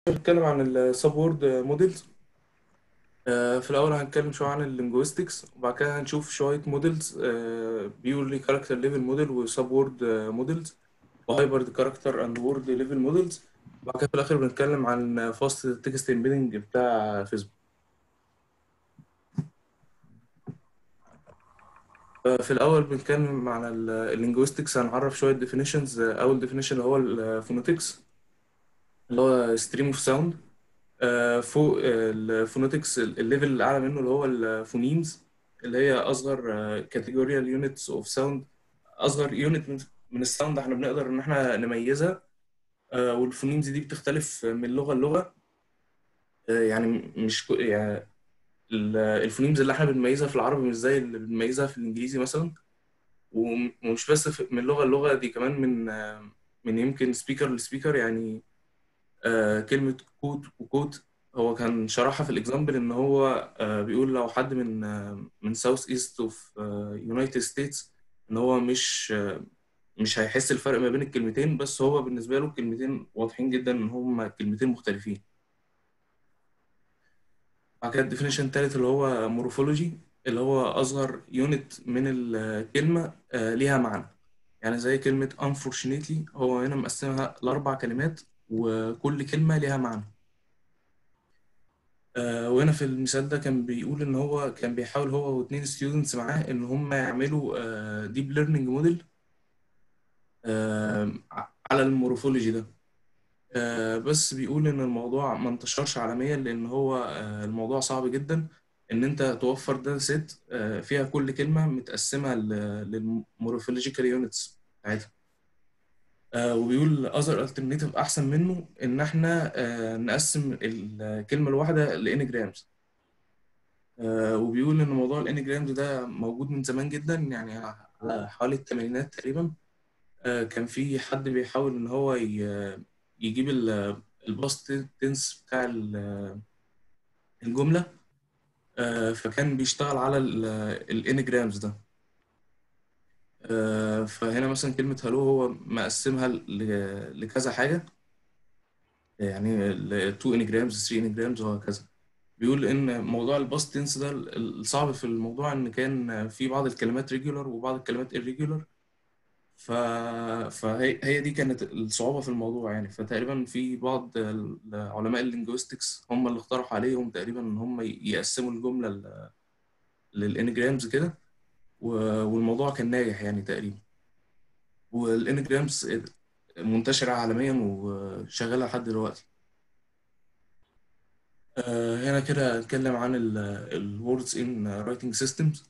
هنتكلم عن السب وورد موديلز في الأول هنتكلم شوية عن اللينجويستكس وبعد كده هنشوف شوية موديلز بيورلي كاركتر ليفل موديل وسب وورد موديلز وهايبرد كاركتر اند وورد ليفل موديلز وبعد كده في الآخر بنتكلم عن فاست تكست امبيدنج بتاع فيسبوك في الأول بنتكلم عن اللينجويستكس هنعرف شوية definitions أول definition اللي هو الفونوتكس اللي هو ستريم اوف ساوند فوق الفونوتكس الليفل الاعلى منه اللي هو الفونيمز اللي هي اصغر كاتيجوريال يونتس اوف ساوند اصغر يونت من, من الساوند احنا بنقدر ان احنا نميزها والفونيمز دي بتختلف من لغه للغه يعني مش يعني الفونيمز اللي احنا بنميزها في العربي مش زي اللي بنميزها في الانجليزي مثلا ومش بس من لغه للغه دي كمان من من يمكن سبيكر لسبيكر يعني آه كلمة كود وكود هو كان شرحها في الاكزامبل ان هو آه بيقول لو حد من آه من ساوث ايست اوف يونايتد ستيتس ان هو مش مش هيحس الفرق ما بين الكلمتين بس هو بالنسبة له الكلمتين واضحين جدا ان هما كلمتين مختلفين بعد كده الديفينيشن التالت اللي هو مورفولوجي اللي هو اصغر يونت من الكلمة ليها معنى يعني زي كلمة unfortunately هو هنا مقسمها لأربع كلمات وكل كلمة ليها معنى آه وهنا في المثال ده كان بيقول ان هو كان بيحاول هو واثنين ستودنتس معاه ان هم يعملوا ديب ليرنينج موديل على المورفولوجي ده آه بس بيقول ان الموضوع ما انتشرش عالميا لان هو آه الموضوع صعب جدا ان انت توفر داتا سيت فيها كل كلمه متقسمه للمورفولوجيكال يونتس بتاعتها آه وبيقول اذر الترناتيف احسن منه ان احنا آه نقسم الكلمه الواحده لانجرامز آه وبيقول ان موضوع الانجرامز ده موجود من زمان جدا يعني على حوالي الثمانينات تقريبا كان في حد بيحاول ان هو يجيب الباست تنس بتاع الجمله فكان بيشتغل على الانجرامز ده فهنا مثلا كلمة هلو هو مقسمها لكذا حاجة يعني ل 2 انجرامز 3 انجرامز وهكذا بيقول ان موضوع الباست تنس ده الصعب في الموضوع ان كان في بعض الكلمات ريجولار وبعض الكلمات irregular ف... فهي هي دي كانت الصعوبة في الموضوع يعني فتقريبا في بعض علماء اللينجويستكس هم اللي اقترحوا عليهم تقريبا ان هم يقسموا الجملة للانجرامز كده والموضوع كان ناجح يعني تقريبا والانجرامز منتشرة عالميا وشغالة لحد دلوقتي هنا كده اتكلم عن الوردز ان رايتنج سيستمز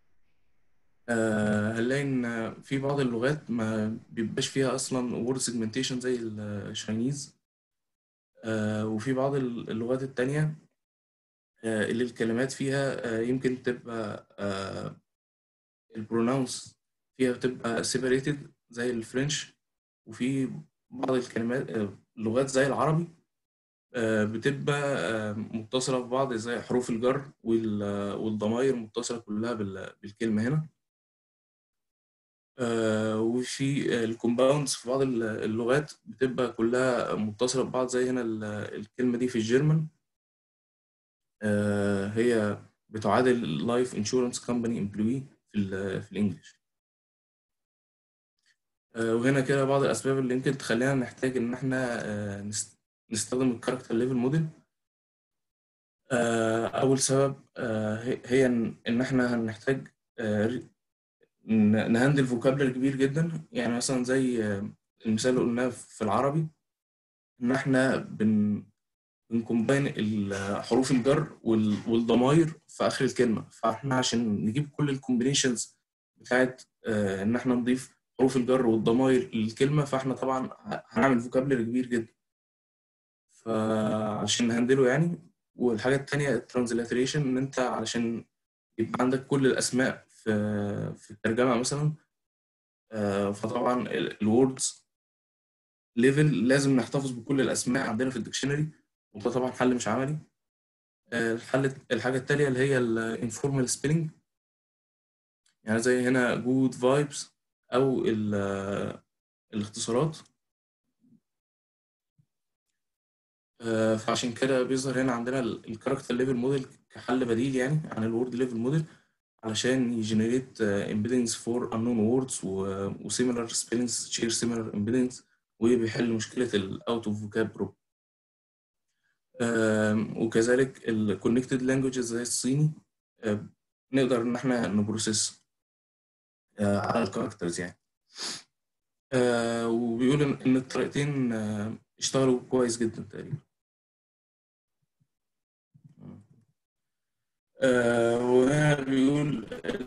هنلاقي ان في بعض اللغات ما بيبقاش فيها اصلا وورد سيجمنتيشن زي الشاينيز وفي بعض اللغات التانية اللي الكلمات فيها يمكن تبقى البروناونس فيها بتبقى separated زي الفرنش وفي بعض الكلمات اللغات زي العربي بتبقى متصلة ببعض زي حروف الجر والضمائر متصلة كلها بالكلمة هنا وفي الكومباوندز في بعض اللغات بتبقى كلها متصلة ببعض زي هنا الكلمة دي في الجيرمان هي بتعادل لايف انشورنس كومباني امبلوي في في الانجليش وهنا كده بعض الاسباب اللي يمكن تخلينا نحتاج ان احنا نستخدم الكاركتر ليفل موديل اول سبب هي ان احنا هنحتاج نهندل فوكابلر كبير جدا يعني مثلا زي المثال اللي قلناه في العربي ان احنا بن بنكومباين حروف الجر والضمائر في اخر الكلمه فاحنا عشان نجيب كل الكومبينيشنز بتاعت ان احنا نضيف حروف الجر والضمائر للكلمه فاحنا طبعا هنعمل فوكابلري كبير جدا فعشان نهندله يعني والحاجه الثانيه الترانزليتريشن ان انت علشان يبقى عندك كل الاسماء في في الترجمه مثلا فطبعا الوردز ليفل لازم نحتفظ بكل الاسماء عندنا في الديكشنري وده طبعا حل مش عملي الحل الحاجة التانية اللي هي الانفورمال سبيلنج يعني زي هنا جود فايبس أو الاختصارات آه، فعشان كده بيظهر هنا عندنا الكاركتر ليفل موديل كحل بديل يعني عن الوورد ليفل موديل علشان يجنريت امبيدنجز فور unknown words وسيميلار سبيلنجز شير سيميلار امبيدنجز وبيحل مشكلة الاوت اوف فوكاب بروب وكذلك الكونكتد لانجوجز زي الصيني آه، نقدر ان احنا نبروسيس آه، على الكاركترز يعني آه، وبيقول ان إن الطريقتين آه، اشتغلوا كويس جدا تقريبا آه، وهنا بيقول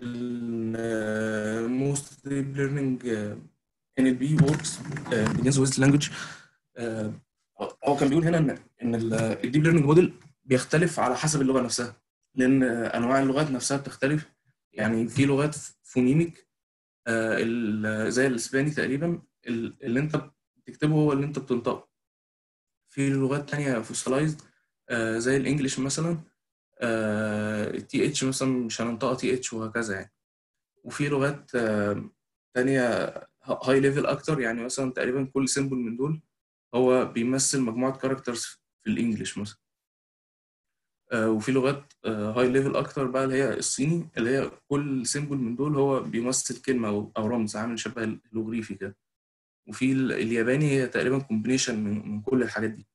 ال most deep learning آه، NLP works آه، begins with language آه، هو كان بيقول هنا ان ان الديب ليرنينج موديل بيختلف على حسب اللغه نفسها لان آه، انواع اللغات نفسها بتختلف يعني في لغات فونيميك آه، ال- زي الاسباني تقريبا ال- اللي انت بتكتبه هو اللي انت بتنطقه في لغات تانية فوسيلايزد زي الانجليش مثلا التي اتش مثلا مش هننطقها تي اتش وهكذا يعني وفي لغات آه، تانية هاي ليفل اكتر يعني مثلا تقريبا كل سيمبل من دول هو بيمثل مجموعة كاركترز في الانجليش مثلا آه، وفي لغات هاي ليفل اكتر بقى اللي هي الصيني اللي هي كل سيمبل من دول هو بيمثل كلمة او أو رمز عامل شبه الهيروغليفي كده وفي ال- الياباني هي تقريبا كومبينيشن من من كل الحاجات دي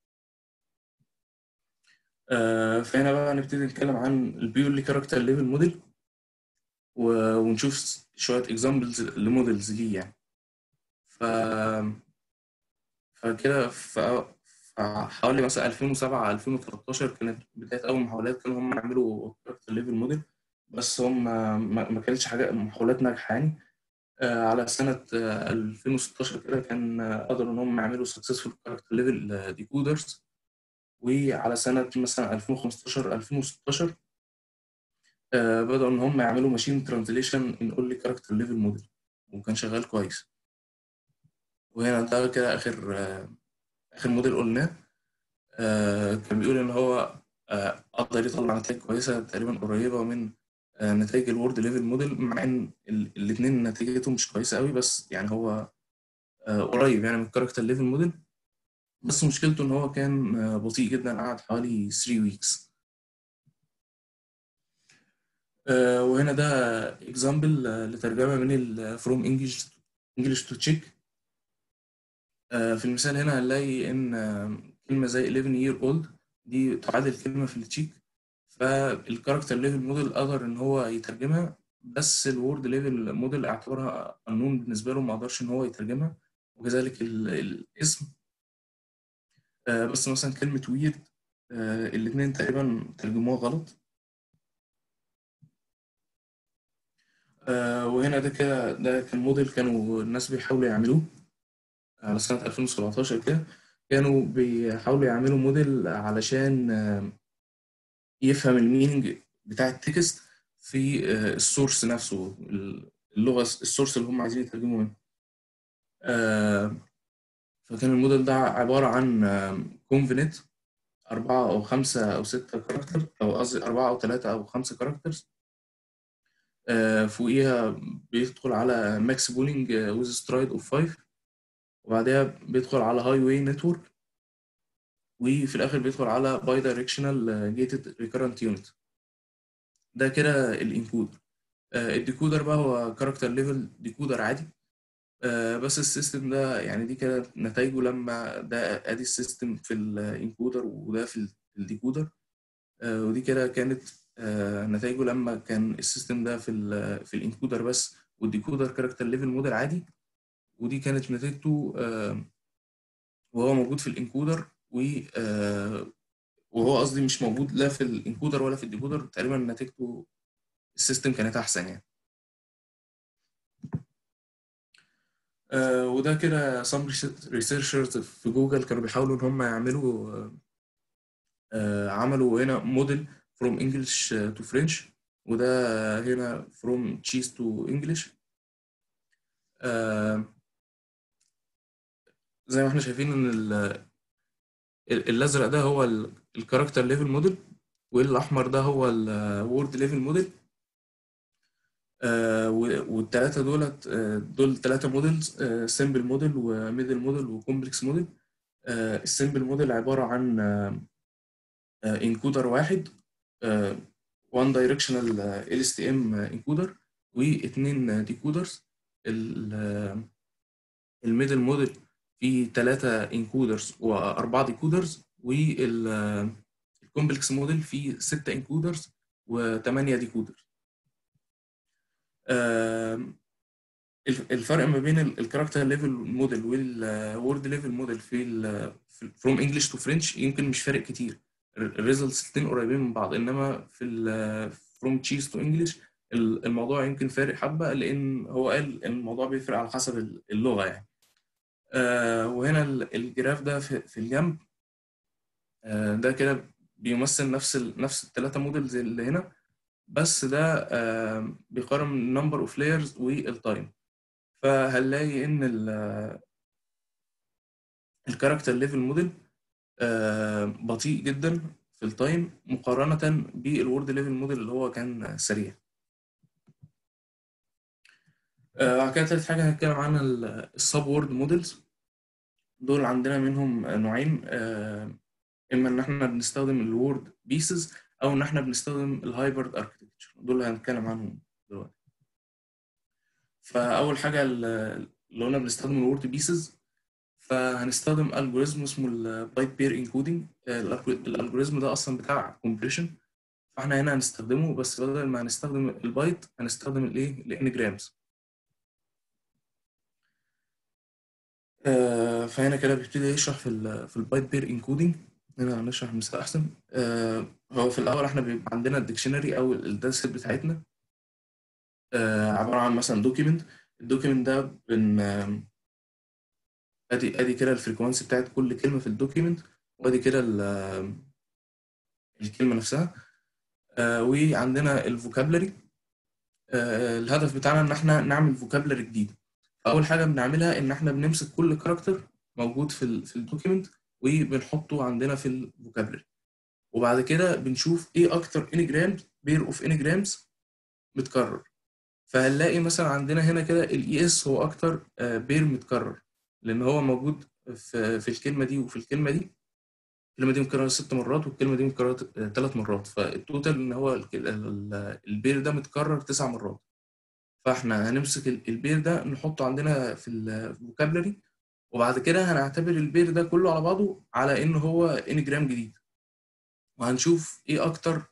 آه، فهنا بقى نبتدي نتكلم عن البيورلي كاركتر ليفل موديل ونشوف شوية اكزامبلز لموديلز ليه يعني ف فكده ف حوالي مثلا 2007 2013 كانت بداية أول محاولات كانوا هم يعملوا كاركتر ليفل موديل بس هم ما ما كانتش حاجة محاولات ناجحة يعني آه، على سنة آه، 2016 كده كان آه، قدروا إن هم يعملوا successful character level decoders وعلى سنة مثلا 2015 2016 آه، بدأوا إن هم يعملوا ماشين ترانزليشن إن أونلي كاركتر ليفل موديل وكان شغال كويس وهنا ده كده آخر آه، آخر موديل قلناه آه، كان بيقول إن هو آه، قدر يطلع نتائج كويسة تقريبا قريبة من آه، نتائج الورد ليفل موديل مع إن ال- الاتنين نتيجتهم مش كويسة قوي بس يعني هو آه، قريب يعني من الكاركتر ليفل موديل بس مشكلته إن هو كان آه، بطيء جدا قعد حوالي 3 ويكس آه، وهنا ده اكزامبل لترجمة من ال from English English to Czech آه، في المثال هنا هنلاقي إن آه، كلمة زي 11 year old دي تعادل كلمة في التشيك فالكاركتر ليفل موديل قدر إن هو يترجمها بس الوورد ليفل موديل اعتبرها unknown بالنسبة له ما قدرش إن هو يترجمها وكذلك ال- الاسم آه، بس مثلا كلمة weird آه، الاتنين تقريبا ترجموها غلط آه، وهنا ده كده ده كان موديل كانوا الناس بيحاولوا يعملوه على سنة 2017 كده كانوا بيحاولوا يعملوا موديل علشان آه، يفهم المينينج بتاع التكست في آه، السورس نفسه اللغة السورس اللي هم عايزين يترجموا منه آه، فكان الموديل ده عبارة عن كونفينيت أربعة أو خمسة أو ستة كاركتر أو قصدي أربعة أو ثلاثة أو خمسة كاركترز فوقيها بيدخل على ماكس بولينج ويز سترايد أوف 5 وبعدها بيدخل على هاي واي نتورك وفي الاخر بيدخل على باي دايركشنال جيتد ريكرنت يونت ده كده الانكودر الديكودر بقى هو كاركتر ليفل ديكودر عادي آه، بس السيستم ده يعني دي كده نتائجه لما ده ادي السيستم في الانكودر وده في الديكودر آه، ودي كده كانت آه، نتائجه لما كان السيستم ده في ال في الانكودر بس والديكودر كاركتر ليفل موديل عادي ودي كانت نتيجته آه، وهو موجود في الانكودر و آه، وهو قصدي مش موجود لا في الانكودر ولا في الديكودر تقريبا نتيجته السيستم كانت احسن يعني آه، وده كده some researchers في جوجل كانوا بيحاولوا ان هم يعملوا آه، آه، عملوا هنا موديل from English to French وده هنا from cheese to English آه، زي ما احنا شايفين ان ال- ال- الازرق ده هو الكاركتر ليفل موديل والاحمر ده هو الوورد ليفل موديل والثلاثه دولت آه، دول ثلاثه موديلز سمبل موديل وميدل موديل وكومبلكس موديل السيمبل موديل عباره عن انكودر واحد وان دايركشنال ال اس تي ام انكودر واثنين ديكودرز الميدل موديل فيه ثلاثة انكودرز وأربعة ديكودرز والكومبلكس موديل فيه ستة انكودرز وثمانية ديكودرز الفرق ما بين الكاركتر ليفل موديل والورد ليفل موديل في فروم انجلش تو فرنش يمكن مش فارق كتير الريزلتس الاثنين قريبين من بعض انما في فروم تشيز تو انجلش الموضوع يمكن فارق حبه لان هو قال ان الموضوع بيفرق على حسب اللغه يعني آه وهنا الجراف ده في, في الجنب آه ده كده بيمثل نفس ال نفس الثلاثه موديلز اللي هنا بس ده آه بيقارن النمبر اوف لايرز والتايم فهنلاقي ان الكاركتر ليفل موديل بطيء جدا في التايم مقارنة بالورد ليفل موديل اللي هو كان سريع بعد كده تالت حاجة هنتكلم عنها السب وورد موديلز دول عندنا منهم نوعين إما إن إحنا بنستخدم الوورد بيسز أو إن إحنا بنستخدم الهايبرد أركتكتشر دول اللي هنتكلم عنهم دلوقتي فأول حاجة اللي قلنا بنستخدم الوورد بيسز فهنستخدم الجوريزم اسمه البايت بير انكودنج الالجوريزم ده اصلا بتاع كومبريشن فاحنا هنا هنستخدمه بس بدل ما هنستخدم البايت هنستخدم الايه الانجرامز آه فهنا كده بيبتدي يشرح في ال في البايت بير انكودنج هنا هنشرح مثال احسن آه هو في الاول احنا بيبقى عندنا الديكشنري او الداتا سيت بتاعتنا آه عباره عن مثلا دوكيمنت الدوكيمنت ده بن ادي ادي كده الفريكوانسي بتاعت كل كلمه في الدوكيمنت وادي كده الكلمه نفسها آه وعندنا الفوكابلري آه الهدف بتاعنا ان احنا نعمل فوكابلري جديد اول حاجه بنعملها ان احنا بنمسك كل كاركتر موجود في ال في الدوكيمنت وبنحطه عندنا في الفوكابلري وبعد كده بنشوف ايه اكتر انجرامز بير اوف انجرامز متكرر فهنلاقي مثلا عندنا هنا كده الاي اس هو اكتر آه بير متكرر لان هو موجود في في الكلمه دي وفي الكلمه دي الكلمه دي متكرره ست مرات والكلمه دي متكرره ثلاث مرات فالتوتال ان هو البير ده متكرر تسع مرات فاحنا هنمسك البير ده نحطه عندنا في الفوكابلري وبعد كده هنعتبر البير ده كله على بعضه على ان هو انجرام جديد وهنشوف ايه اكتر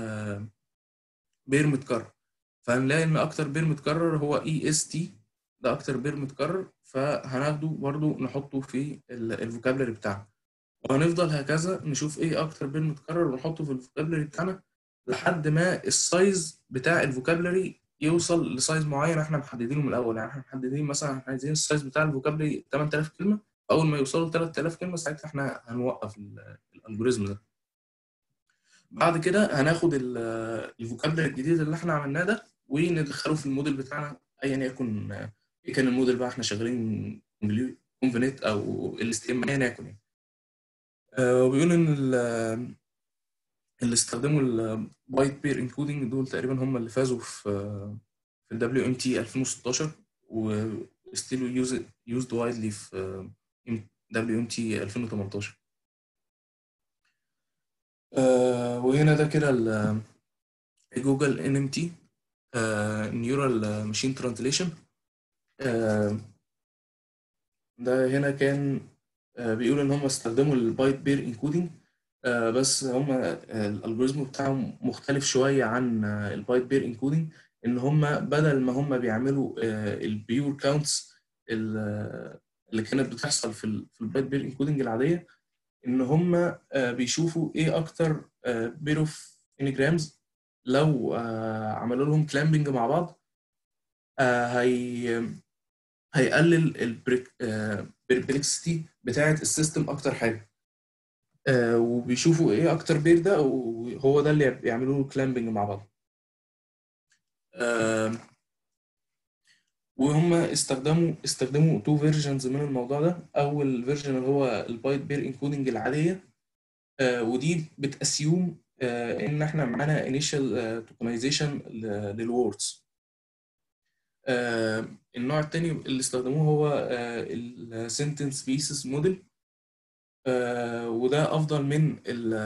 بير متكرر فهنلاقي ان اكتر بير متكرر هو اي اس تي ده اكتر بير متكرر فهناخده برضو نحطه في الفوكابلري بتاعنا وهنفضل هكذا نشوف ايه اكتر بير متكرر ونحطه في الفوكابلري بتاعنا لحد ما السايز بتاع الفوكابلري يوصل لسايز معين احنا محددينه من الاول يعني احنا محددين مثلا احنا عايزين السايز بتاع الفوكابلري 8000 كلمه اول ما يوصلوا ل 3000 كلمه ساعتها احنا هنوقف الالجوريزم ده بعد كده هناخد الفوكابلري الجديد اللي احنا عملناه ده وندخله في الموديل بتاعنا ايا يكن ايه كان الموديل بقى احنا شغالين كونفينيت او ال اس تي ام ايا يكن يعني آه وبيقول ان اللي استخدموا البايت بير انكودنج دول تقريبا هم اللي فازوا في في الدبليو ام تي 2016 و ستيل يوزد وايدلي في دبليو ام تي 2018 آه وهنا ده كده جوجل ان ام تي نيورال ماشين ترانسليشن ده هنا كان بيقول ان هم استخدموا البايت بير انكودنج بس هم الالجوريزم بتاعهم مختلف شويه عن البايت بير انكودنج ان هم بدل ما هم بيعملوا البيور كاونتس اللي كانت بتحصل في البايت بير انكودنج العاديه ان هم بيشوفوا ايه اكتر بير اوف انجرامز لو عملوا لهم كلامبنج مع بعض هي هيقلل البربلكسيتي بتاعه السيستم اكتر حاجه آه وبيشوفوا ايه اكتر بير ده وهو ده اللي بيعملوا له كلامبنج مع بعض آه وهم استخدموا استخدموا تو فيرجنز من الموضوع ده اول فيرجن اللي هو البايت بير انكودنج العاديه آه ودي بتاسيوم آه ان احنا معانا انيشال توكنايزيشن للوردز آه النوع الثاني اللي استخدموه هو السنتنس بيسز موديل آه وده افضل من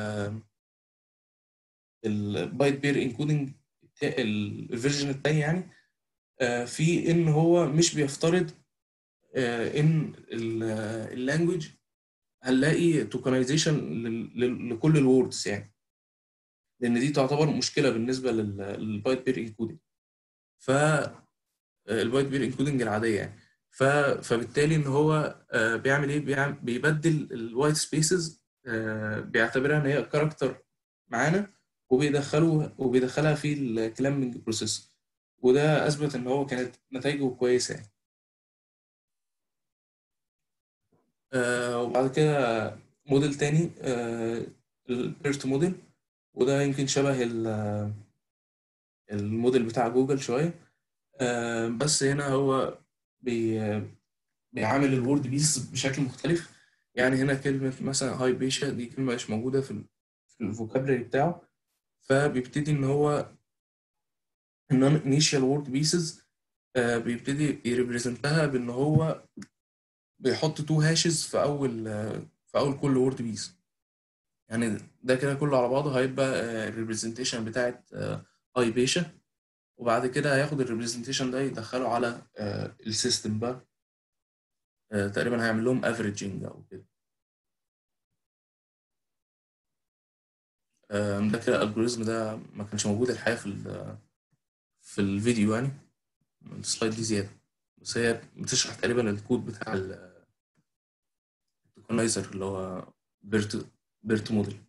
البايت بير انكودنج الفيرجن التاني يعني آه في ان هو مش بيفترض آه ان اللانجوج هنلاقي توكنايزيشن لكل الوردز يعني لان دي تعتبر مشكله بالنسبه للبايت بير انكودنج ف البايت بير انكودنج العاديه يعني ف... فبالتالي ان هو آه بيعمل ايه بيعمل بيبدل الوايت سبيسز آه بيعتبرها ان هي كاركتر معانا وبيدخله وبيدخلها في الكلامنج بروسيس وده اثبت ان هو كانت نتائجه كويسه يعني آه وبعد كده موديل تاني آه البيرت موديل وده يمكن شبه الموديل بتاع جوجل شويه آه بس هنا هو بي بيعامل الورد بيس بشكل مختلف يعني هنا كلمة مثلا هاي بيشا دي كلمة مش موجودة في في الفوكابلري بتاعه فبيبتدي إن هو النون انيشال وورد بيسز بيبتدي يريبريزنتها بإن هو بيحط تو هاشز في أول في أول كل وورد بيس يعني ده كده كله على بعضه هيبقى الريبريزنتيشن بتاعت هاي بيشا وبعد كده هياخد الريبريزنتيشن ده يدخله على السيستم بقى تقريبا هيعمل لهم افريجنج او كده ده كده الالجوريزم ده ما كانش موجود الحقيقه في في الفيديو يعني السلايد دي زياده بس هي بتشرح تقريبا الكود بتاع التوكنايزر اللي هو بيرت بيرت موديل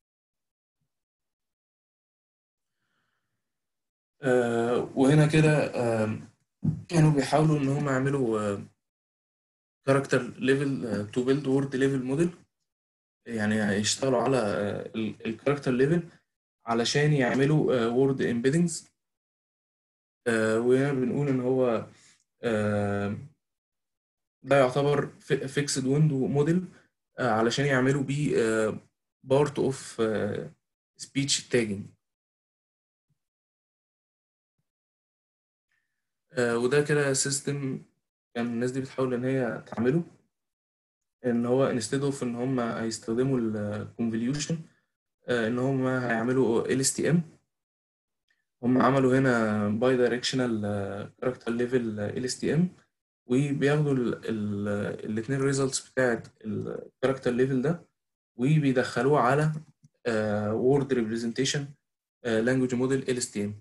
آه وهنا كده آه كانوا بيحاولوا ان هم يعملوا كاركتر ليفل تو بيلد وورد ليفل موديل يعني يشتغلوا على الكاركتر ليفل علشان يعملوا وورد امبيدنجز وهنا بنقول ان هو آه ده يعتبر فيكسد ويندو موديل علشان يعملوا بيه بارت اوف سبيتش تاجنج آه وده كده سيستم كان الناس دي بتحاول ان هي تعمله ان هو انستيد اوف ان هم هيستخدموا الكونفوليوشن آه ان هم هيعملوا ال اس تي ام هم عملوا هنا باي دايركشنال كاركتر ليفل ال اس تي ام وبياخدوا الاثنين ريزلتس بتاعت الكاركتر ليفل ده وبيدخلوه على وورد ريبريزنتيشن لانجوج موديل ال اس تي ام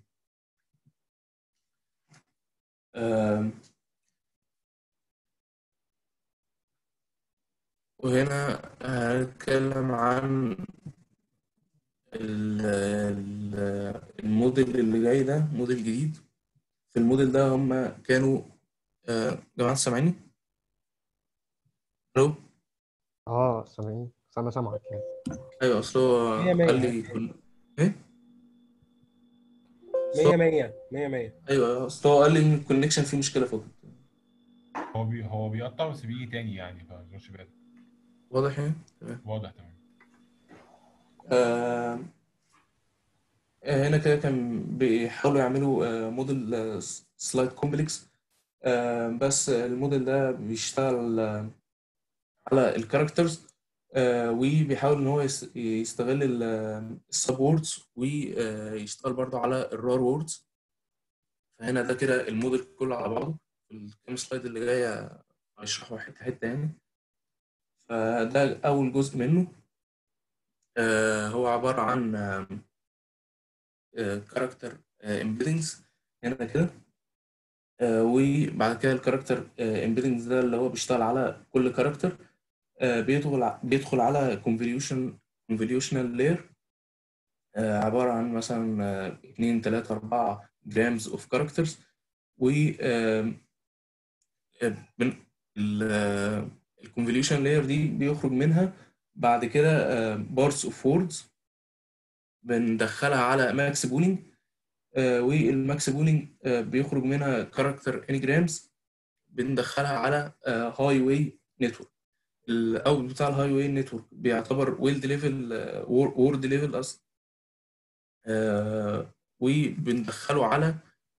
وهنا هنتكلم عن الموديل اللي جاي ده موديل جديد في الموديل ده هم كانوا جماعة سامعيني؟ الو اه سامعين بس انا سامعك يعني ايوه اصل هو مية مية. قال لي كل ايه؟ مية مية مية مية ايوه اصل هو قال لي ان الكونكشن فيه مشكله فوق هو بي هو بيقطع بس بيجي تاني يعني فمش بالك واضح يعني؟ تمام واضح تمام آه هنا كده كان بيحاولوا يعملوا آه موديل سلايد كومبلكس آه بس الموديل ده بيشتغل آه على الكاركترز آه وبيحاول ان هو يس- يستغل السب ووردز ويشتغل برضه على الرار ووردز فهنا ده كده الموديل كله على بعضه الكام سلايد اللي جايه هيشرحوا حته حته يعني فده اول جزء منه آه هو عباره عن كاركتر امبيدنجز هنا كده آه وبعد كده الكاركتر امبيدنجز ده اللي هو بيشتغل على كل كاركتر بيدخل ع- بيدخل على كونفوليوشن كونفوليوشنال لاير عباره عن مثلا آه، 2 3 4 جرامز اوف كاركترز و الكونفوليوشن لاير دي بيخرج منها بعد كده بارتس اوف ووردز بندخلها على ماكس بولينج والماكس بولينج بيخرج منها كاركتر انجرامز بندخلها على هاي واي نتورك الاوت بتاع الهاي واي نتورك بيعتبر ويلد ليفل وورد ليفل اصلا آه، وبندخله على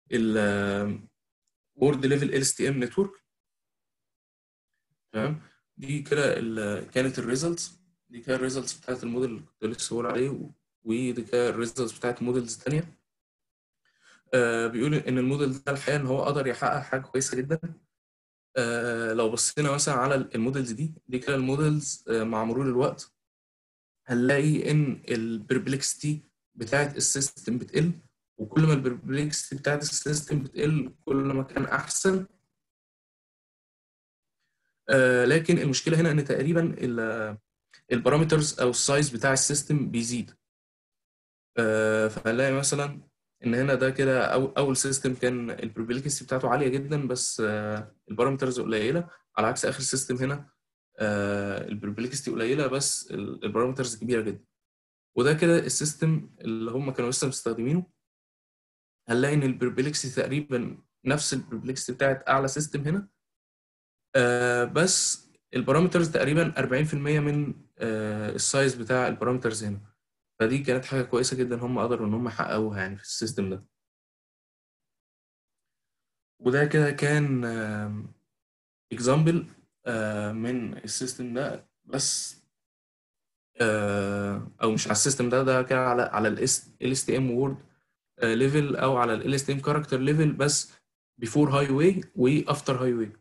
الوورد ليفل ال اس تي ام نتورك تمام دي كده ال- كانت الريزلتس دي كده الريزلتس بتاعت الموديل اللي كنت لسه بقول عليه و- ودي كده الريزلتس بتاعت موديلز تانية آه بيقول ان الموديل ده الحقيقه ان هو قدر يحقق حاجه كويسه جدا آه لو بصينا مثلا على الموديلز دي دي كده الموديلز آه مع مرور الوقت هنلاقي ان البربلكستي بتاعت السيستم بتقل وكل ما البربلكستي بتاعت السيستم بتقل كل ما كان احسن آه لكن المشكله هنا ان تقريبا البارامترز او السايز بتاع السيستم بيزيد آه فهنلاقي مثلا ان هنا ده كده أو اول سيستم كان البروبابيلتي بتاعته عاليه جدا بس آه البارامترز قليله على عكس اخر سيستم هنا آه البروبابيلتي قليله بس البارامترز كبيره جدا وده كده السيستم اللي هم كانوا لسه مستخدمينه هنلاقي ان البروبابيلتي تقريبا نفس البروبابيلتي بتاعت اعلى سيستم هنا آه بس البارامترز تقريبا 40% من آه السايز بتاع البارامترز هنا فدي كانت حاجة كويسة جدا هم قدروا إن هم يحققوها يعني في السيستم ده وده كده كان اكزامبل من السيستم ده بس آه، او مش على السيستم ده ده كان على على ال اس تي ام وورد ليفل او على ال اس تي ام كاركتر ليفل بس بيفور هاي واي وافتر هاي واي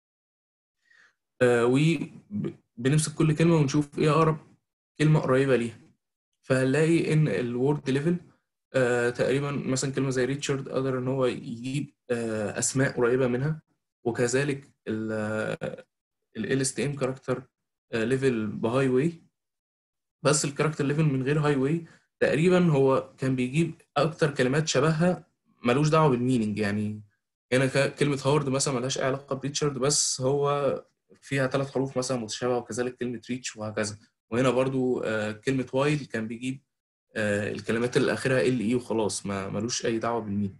وبنمسك كل كلمه ونشوف ايه اقرب كلمه قريبه ليها فهنلاقي ان الوورد ليفل آه تقريبا مثلا كلمه زي ريتشارد قدر ان هو يجيب آه اسماء قريبه منها وكذلك ال اس تي ام كاركتر ليفل بهاي واي بس الكاركتر ليفل من غير هاي واي تقريبا هو كان بيجيب اكتر كلمات شبهها ملوش دعوه بالميننج يعني هنا ك- كلمه هارد مثلا ملهاش اي علاقه بريتشارد بس هو فيها ثلاث حروف مثلا متشابهه وكذلك كلمه ريتش وهكذا وهنا برضو آه، كلمه وايل كان بيجيب آه، الكلمات اللي اخرها ال اي وخلاص ما ملوش اي دعوه بالميننج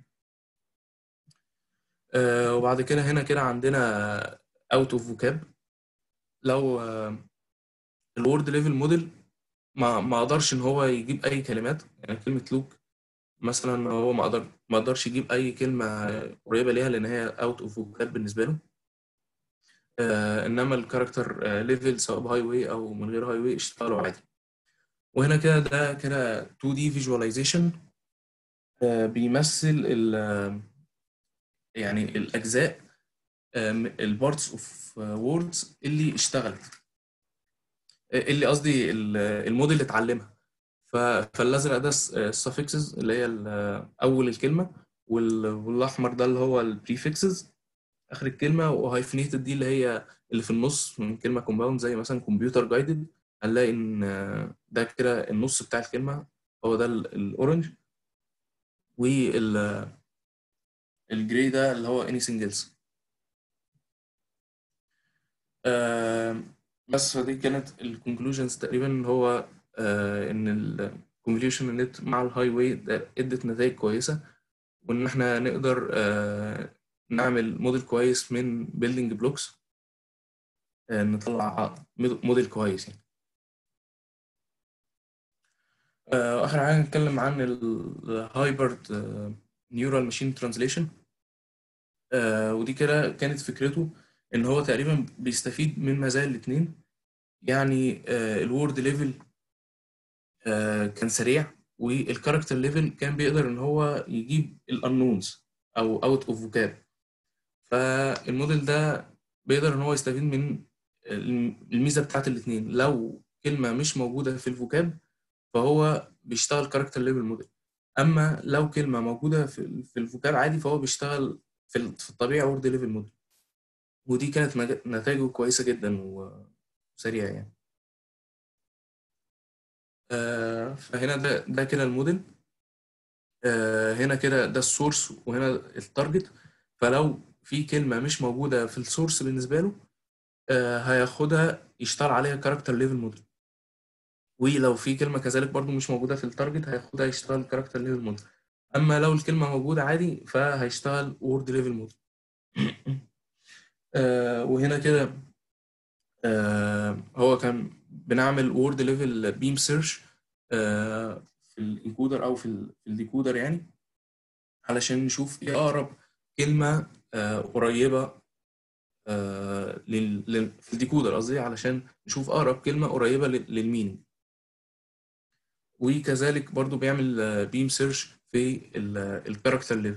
آه، وبعد كده هنا كده عندنا اوت اوف فوكاب لو الوورد ليفل موديل ما ما قدرش ان هو يجيب اي كلمات يعني كلمه لوك مثلا هو ما قدر ما قدرش يجيب اي كلمه قريبه ليها لان هي اوت اوف فوكاب بالنسبه له آه انما الكاركتر ليفل سواء بهاي واي او من غير هاي واي اشتغلوا عادي وهنا كده ده كده 2 دي فيجواليزيشن بيمثل ال يعني الاجزاء البارتس اوف ووردز اللي اشتغلت اللي قصدي ال- الموديل اللي اتعلمها ف- فالازرق ده السفكسز اللي هي ال- اول الكلمه وال- والاحمر ده اللي هو البريفكسز اخر الكلمه وهايفنيتد دي اللي هي اللي في النص من كلمه كومباوند زي مثلا كمبيوتر جايدد هنلاقي ان ده كده النص بتاع الكلمه هو ده ال- الاورنج وال الجراي ده اللي هو anything else آه بس فدي كانت الكونكلوجنز تقريبا ان هو آه ان الكونفوليوشن نت مع الهاي واي ده ادت نتائج كويسه وان احنا نقدر آه نعمل موديل كويس من بيلدينج بلوكس آه نطلع موديل كويس يعني آه اخر حاجه نتكلم عن الهايبرد نيورال ماشين ترانزليشن ودي كده كانت فكرته ان هو تقريبا بيستفيد من مزايا الاثنين يعني الوورد ليفل كان سريع والكاركتر ليفل كان بيقدر ان هو يجيب الانونز او اوت اوف فوكاب فالموديل ده بيقدر ان هو يستفيد من الميزه بتاعت الاثنين لو كلمه مش موجوده في الفوكاب فهو بيشتغل كاركتر ليفل موديل اما لو كلمه موجوده في في الفوكاب عادي فهو بيشتغل في ال- في الطبيعي وورد ليفل موديل ودي كانت مج- نتائجه كويسه جدا وسريعه يعني آه، فهنا ده ده كده الموديل آه، هنا كده ده السورس وهنا التارجت فلو في كلمة مش موجودة في السورس بالنسبة له آه، هياخدها يشتغل عليها كاركتر ليفل موديل ولو في كلمة كذلك برضو مش موجودة في التارجت هياخدها يشتغل كاركتر ليفل موديل أما لو الكلمة موجودة عادي فهيشتغل وورد ليفل موديل وهنا كده آه، هو كان بنعمل وورد ليفل بيم سيرش في الانكودر او في ال- في الديكودر يعني علشان نشوف ايه اقرب كلمه آه، قريبه آه لل... لل... في الديكودر قصدي علشان نشوف اقرب كلمه قريبه لل- للمينينج وكذلك برضو بيعمل بيم سيرش في الكاركتر ليفل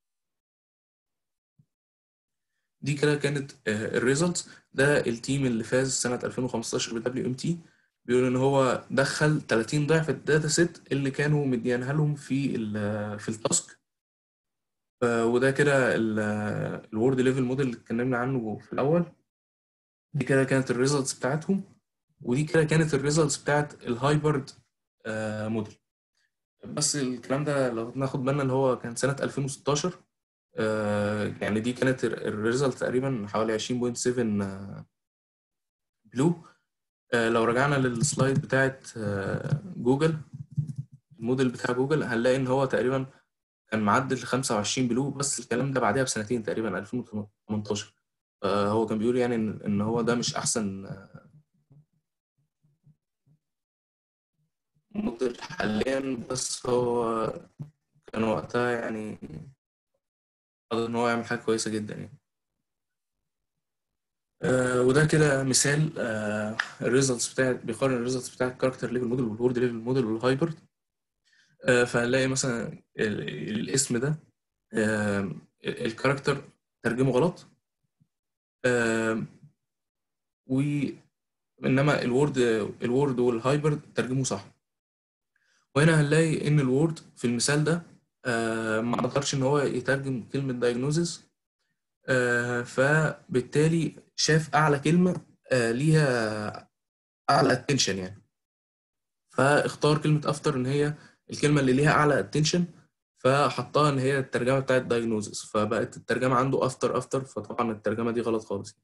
دي كده كانت الريزلتس ده التيم اللي فاز سنة 2015 بدبليو ام تي بيقول ان هو دخل 30 ضعف الداتا سيت اللي كانوا مديانها لهم في ال في التاسك ف- وده كده الورد ليفل موديل اللي اتكلمنا عنه في الاول دي كده كانت الريزلتس بتاعتهم ودي كده كانت الريزلتس بتاعت الهايبرد موديل بس الكلام ده لو ناخد بالنا اللي هو كان سنة 2016 آه، يعني دي كانت الريزلت تقريبا حوالي 20.7 آه، بلو آه، لو رجعنا للسلايد بتاعت آه، جوجل الموديل بتاع جوجل هنلاقي ان هو تقريبا كان معدل 25 بلو بس الكلام ده بعدها بسنتين تقريبا 2018 آه، هو كان بيقول يعني ان إن هو ده مش احسن آه، موديل حاليا بس هو كان وقتها يعني قدر ان هو يعمل حاجه كويسه جدا يعني آه، وده كده مثال آه، الريزلتس بتاعت بيقارن الريزلتس بتاعت الكاركتر ليفل موديل والورد ليفل موديل والهايبرد آه، فهنلاقي مثلا ال- الاسم ده آه، الكاركتر ترجمه غلط آه، وانما الوورد الوورد والهايبرد ترجمه صح وهنا هنلاقي ان الوورد في المثال ده آه، ما قدرش ان هو يترجم كلمة دايجنوزيس فبالتالي شاف اعلى كلمة آه، ليها اعلى اتنشن يعني فاختار كلمة افتر ان هي الكلمة اللي ليها اعلى اتنشن فحطها ان هي الترجمة بتاعت دايجنوزيس فبقت الترجمة عنده افتر افتر فطبعا الترجمة دي غلط خالص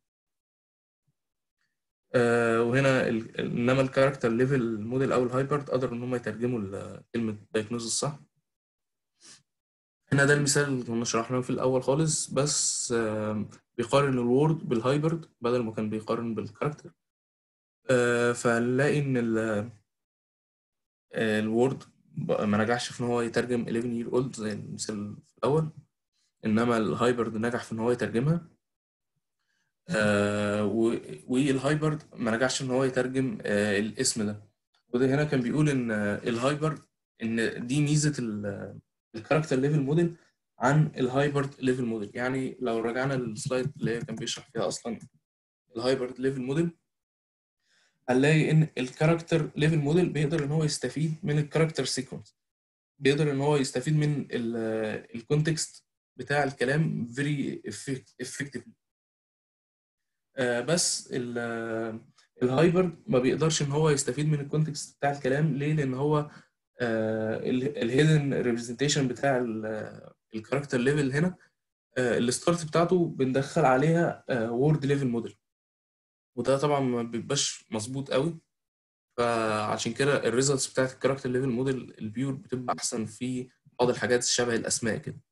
آه، وهنا ال... انما الكاركتر ليفل موديل او الهايبرد قدروا ان هم يترجموا ال- كلمة دايجنوزيس صح هنا ده المثال اللي كنا شرحناه في الأول خالص بس آم، بيقارن الوورد بالهايبرد بدل ما كان بيقارن بالكاركتر آه، فهنلاقي إن ال- آه، الوورد ب- ما نجحش في إن هو يترجم 11 year old زي المثال في الأول إنما الهايبرد نجح في إن هو يترجمها آه، و- والهايبرد ما نجحش إن هو يترجم آه، الاسم ده وده هنا كان بيقول إن آه، الهايبرد إن دي ميزة ال- الكاركتر ليفل موديل عن الهايبرد ليفل موديل يعني لو رجعنا للسلايد اللي هي كان بيشرح فيها اصلا الهايبرد ليفل موديل هنلاقي ان الكاركتر ليفل موديل بيقدر ان هو يستفيد من الكاركتر سيكونس بيقدر ان هو يستفيد من الكونتكست بتاع الكلام very effectively آه، بس الهايبرد ما بيقدرش ان هو يستفيد من الكونتكست بتاع الكلام ليه لان هو الهيدن ريبريزنتيشن بتاع الكاركتر ليفل هنا آه، الستارت بتاعته بندخل عليها وورد ليفل موديل وده طبعا ما بيبقاش مظبوط قوي فعشان كده الريزلتس بتاعت الكاركتر ليفل موديل البيور بتبقى احسن في بعض الحاجات شبه الاسماء كده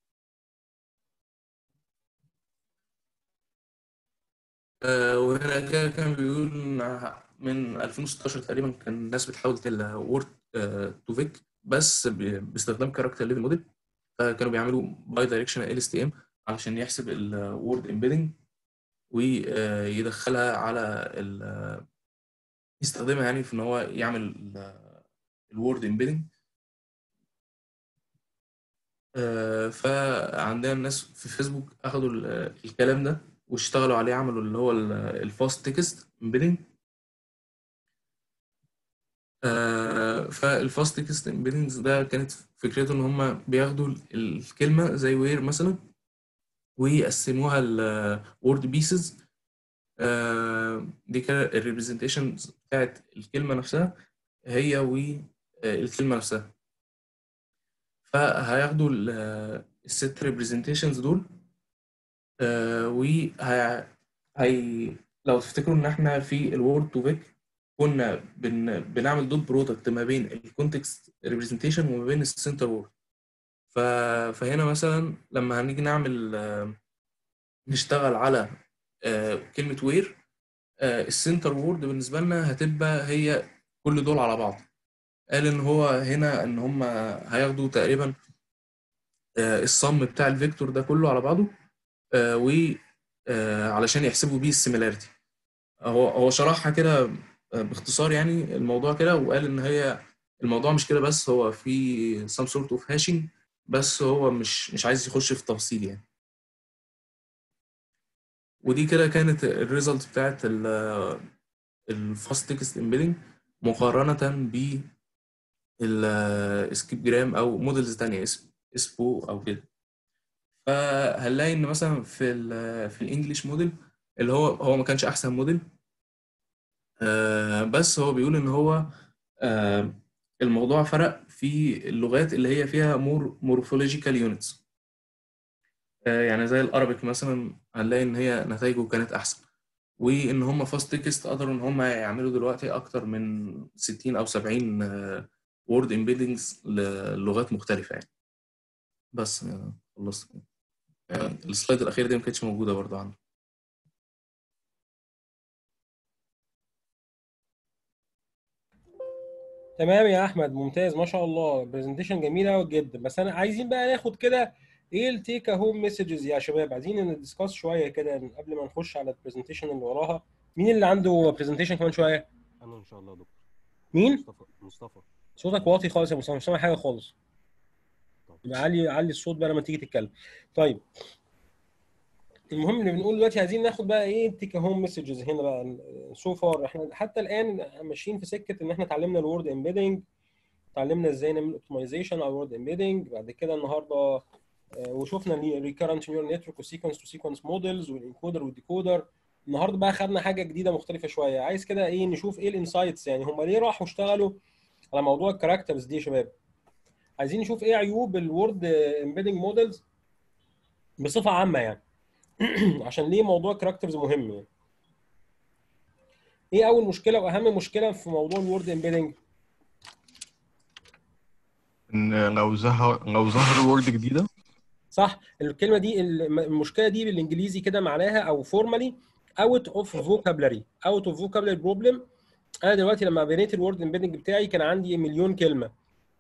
آه، وهنا كده كان بيقول إن من 2016 تقريبا كان الناس بتحاول تل وورد تو فيك بس ب- باستخدام كاركتر ليفل موديل فكانوا بيعملوا باي دايركشنال ال اس تي ام علشان يحسب الوورد امبيدنج ويدخلها على ال يستخدمها يعني في ان هو يعمل الوورد امبيدنج فعندنا الناس في فيسبوك اخدوا ال- الكلام ده واشتغلوا عليه عملوا اللي هو الفاست تكست امبيدنج فالفاست تكست امبيدنج ده كانت فكرته ان هم بياخدوا الكلمه زي وير مثلا ويقسموها لورد بيسز دي كده الريبريزنتيشن بتاعت الكلمه نفسها هي والكلمه نفسها فهياخدوا ال- الست ريبريزنتيشنز دول وهي هي لو تفتكروا ان احنا في الوورد تو فيك كنا بن... بنعمل دوت برودكت ما بين الكونتكست ريبريزنتيشن وما بين السنتر وورد ف... فهنا مثلا لما هنيجي نعمل آه، نشتغل على آه، كلمة وير السنتر وورد بالنسبة لنا هتبقى هي كل دول على بعض قال ان هو هنا ان هم هياخدوا تقريبا آه، الصم بتاع الفيكتور ده كله على بعضه و آه، علشان يحسبوا بيه السيميلاريتي هو هو شرحها كده آه، باختصار يعني الموضوع كده وقال ان هي الموضوع مش كده بس هو في some sort of hashing بس هو مش مش عايز يخش في تفصيل يعني ودي كده كانت الريزلت بتاعت الفاست تكست امبيدنج مقارنة ب السكيب جرام او موديلز تانية اسم اسبو او كده فهنلاقي ان مثلا في ال في الانجليش موديل اللي هو هو ما كانش احسن موديل آه، بس هو بيقول ان هو آه، الموضوع فرق في اللغات اللي هي فيها مور مورفولوجيكال يونتس يعني زي الارابيك مثلا هنلاقي ان هي نتائجه كانت احسن وان هم فاست تكست قدروا ان هم يعملوا دلوقتي اكتر من 60 او 70 وورد امبيدنجز للغات مختلفه يعني بس آه، خلصت آه، السلايد الاخير دي ما كانتش موجوده برضه عندي تمام يا احمد ممتاز ما شاء الله برزنتيشن جميله جدا بس انا عايزين بقى ناخد كده ايه التيك هوم مسجز يا شباب عايزين ندسكاس شويه كده قبل ما نخش على البرزنتيشن اللي وراها مين اللي عنده برزنتيشن كمان شويه انا ان شاء الله يا دكتور مين مصطفى مصطفى صوتك واطي خالص يا مصطفى مش سامع حاجه خالص طب يبقى علي علي الصوت بقى لما تيجي تتكلم طيب المهم اللي بنقول دلوقتي عايزين ناخد بقى ايه تيك هوم مسجز هنا بقى سو فار احنا حتى الان ماشيين في سكه ان احنا اتعلمنا الوورد امبيدنج اتعلمنا ازاي نعمل اوبتمايزيشن على الوورد امبيدنج بعد كده النهارده آه، وشفنا الريكرنت نيورال نتورك والسيكونس تو سيكونس موديلز والانكودر والديكودر النهارده بقى خدنا حاجه جديده مختلفه شويه عايز كده ايه نشوف ايه الانسايتس يعني هم ليه راحوا اشتغلوا على موضوع الكاركترز دي يا شباب عايزين نشوف ايه عيوب الوورد امبيدنج موديلز بصفه عامه يعني عشان ليه موضوع الكاركترز مهم يعني ايه اول مشكله واهم مشكله في موضوع الوورد امبيدنج ان لو ظهر لو ظهر وورد جديده صح الكلمه دي الم- المشكله دي بالانجليزي كده معناها او فورمالي اوت اوف فوكابلري اوت اوف فوكابلري بروبلم انا دلوقتي لما بنيت الوورد امبيدنج بتاعي كان عندي مليون كلمه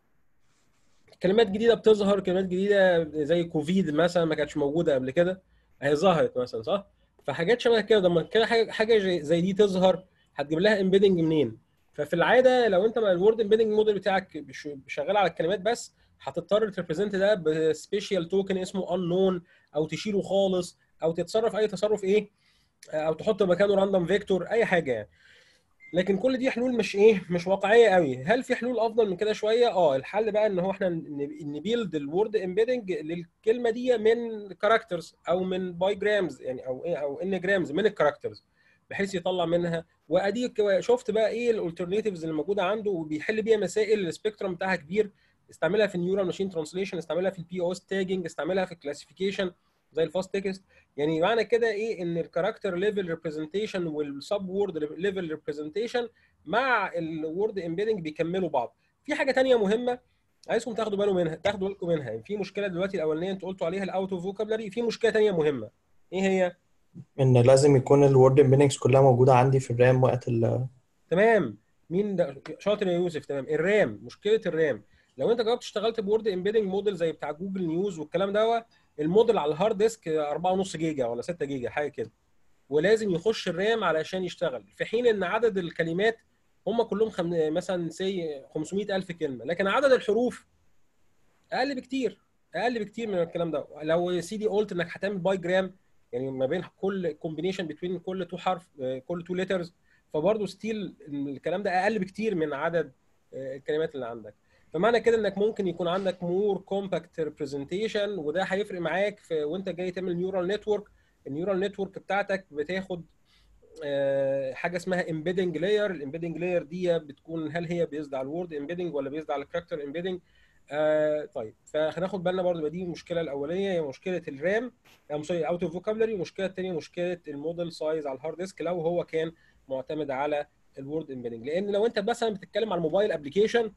كلمات جديده بتظهر كلمات جديده زي كوفيد مثلا ما كانتش موجوده قبل كده هي ظهرت مثلا صح فحاجات شبه كده لما كده حاجه حاجه زي- زي دي تظهر هتجيب لها امبيدنج منين ففي العاده لو انت مع الوورد امبيدنج موديل بتاعك بش- شغال على الكلمات بس هتضطر تريبريزنت ده بسبيشال توكن اسمه unknown او تشيله خالص او تتصرف اي تصرف ايه او تحط مكانه راندوم فيكتور اي حاجه يعني لكن كل دي حلول مش ايه مش واقعيه قوي هل في حلول افضل من كده شويه اه الحل بقى ان هو احنا نبيلد الوورد امبيدنج للكلمه دي من كاركترز او من باي جرامز يعني او ايه او ان جرامز من الكاركترز بحيث يطلع منها واديك شفت بقى ايه الالترناتيفز اللي موجوده عنده وبيحل بيها مسائل السبيكترم بتاعها كبير استعملها في النيورال ماشين ترانسليشن استعملها في البي او اس تاجنج استعملها في الكلاسيفيكيشن زي الفاست تكست يعني معنى كده ايه ان الكاركتر ليفل ريبريزنتيشن والسب وورد ليفل ريبريزنتيشن مع الوورد امبيدنج بيكملوا بعض في حاجه تانية مهمه عايزكم تاخدوا بالكم منها تاخدوا بالكم منها يعني في مشكله دلوقتي الاولانيه انتوا قلتوا عليها الاوت اوف فوكابلري في مشكله تانية مهمه ايه هي ان لازم يكون الورد امبيدنجز كلها موجوده عندي في الرام وقت ال تمام مين ده شاطر يا يوسف تمام الرام مشكله الرام لو انت جربت اشتغلت بورد امبيدنج موديل زي بتاع جوجل نيوز والكلام ده الموديل على الهارد ديسك 4.5 جيجا ولا 6 جيجا حاجه كده ولازم يخش الرام علشان يشتغل في حين ان عدد الكلمات هم كلهم خم... مثلا سي 500 الف كلمه لكن عدد الحروف اقل بكتير اقل بكتير من الكلام ده لو يا سيدي قلت انك هتعمل باي جرام يعني ما بين كل كومبينيشن بين كل تو حرف كل تو ليترز فبرضه ستيل الكلام ده اقل بكتير من عدد الكلمات اللي عندك فمعنى كده انك ممكن يكون عندك مور كومباكت ريبريزنتيشن وده هيفرق معاك في وانت جاي تعمل نيورال نتورك النيورال نتورك بتاعتك بتاخد حاجه اسمها امبيدنج لاير الامبيدنج لاير دي بتكون هل هي بيزد على الوورد امبيدنج ولا بيزد على الكاركتر امبيدنج آه طيب فهناخد بالنا برضه دي المشكله الاولانيه هي مشكله الرام ام سوري اوت اوف فوكابلري والمشكله الثانيه مشكله الموديل سايز على الهارد ديسك لو هو كان معتمد على الوورد امبيدنج لان لو انت مثلا بتتكلم على الموبايل ابلكيشن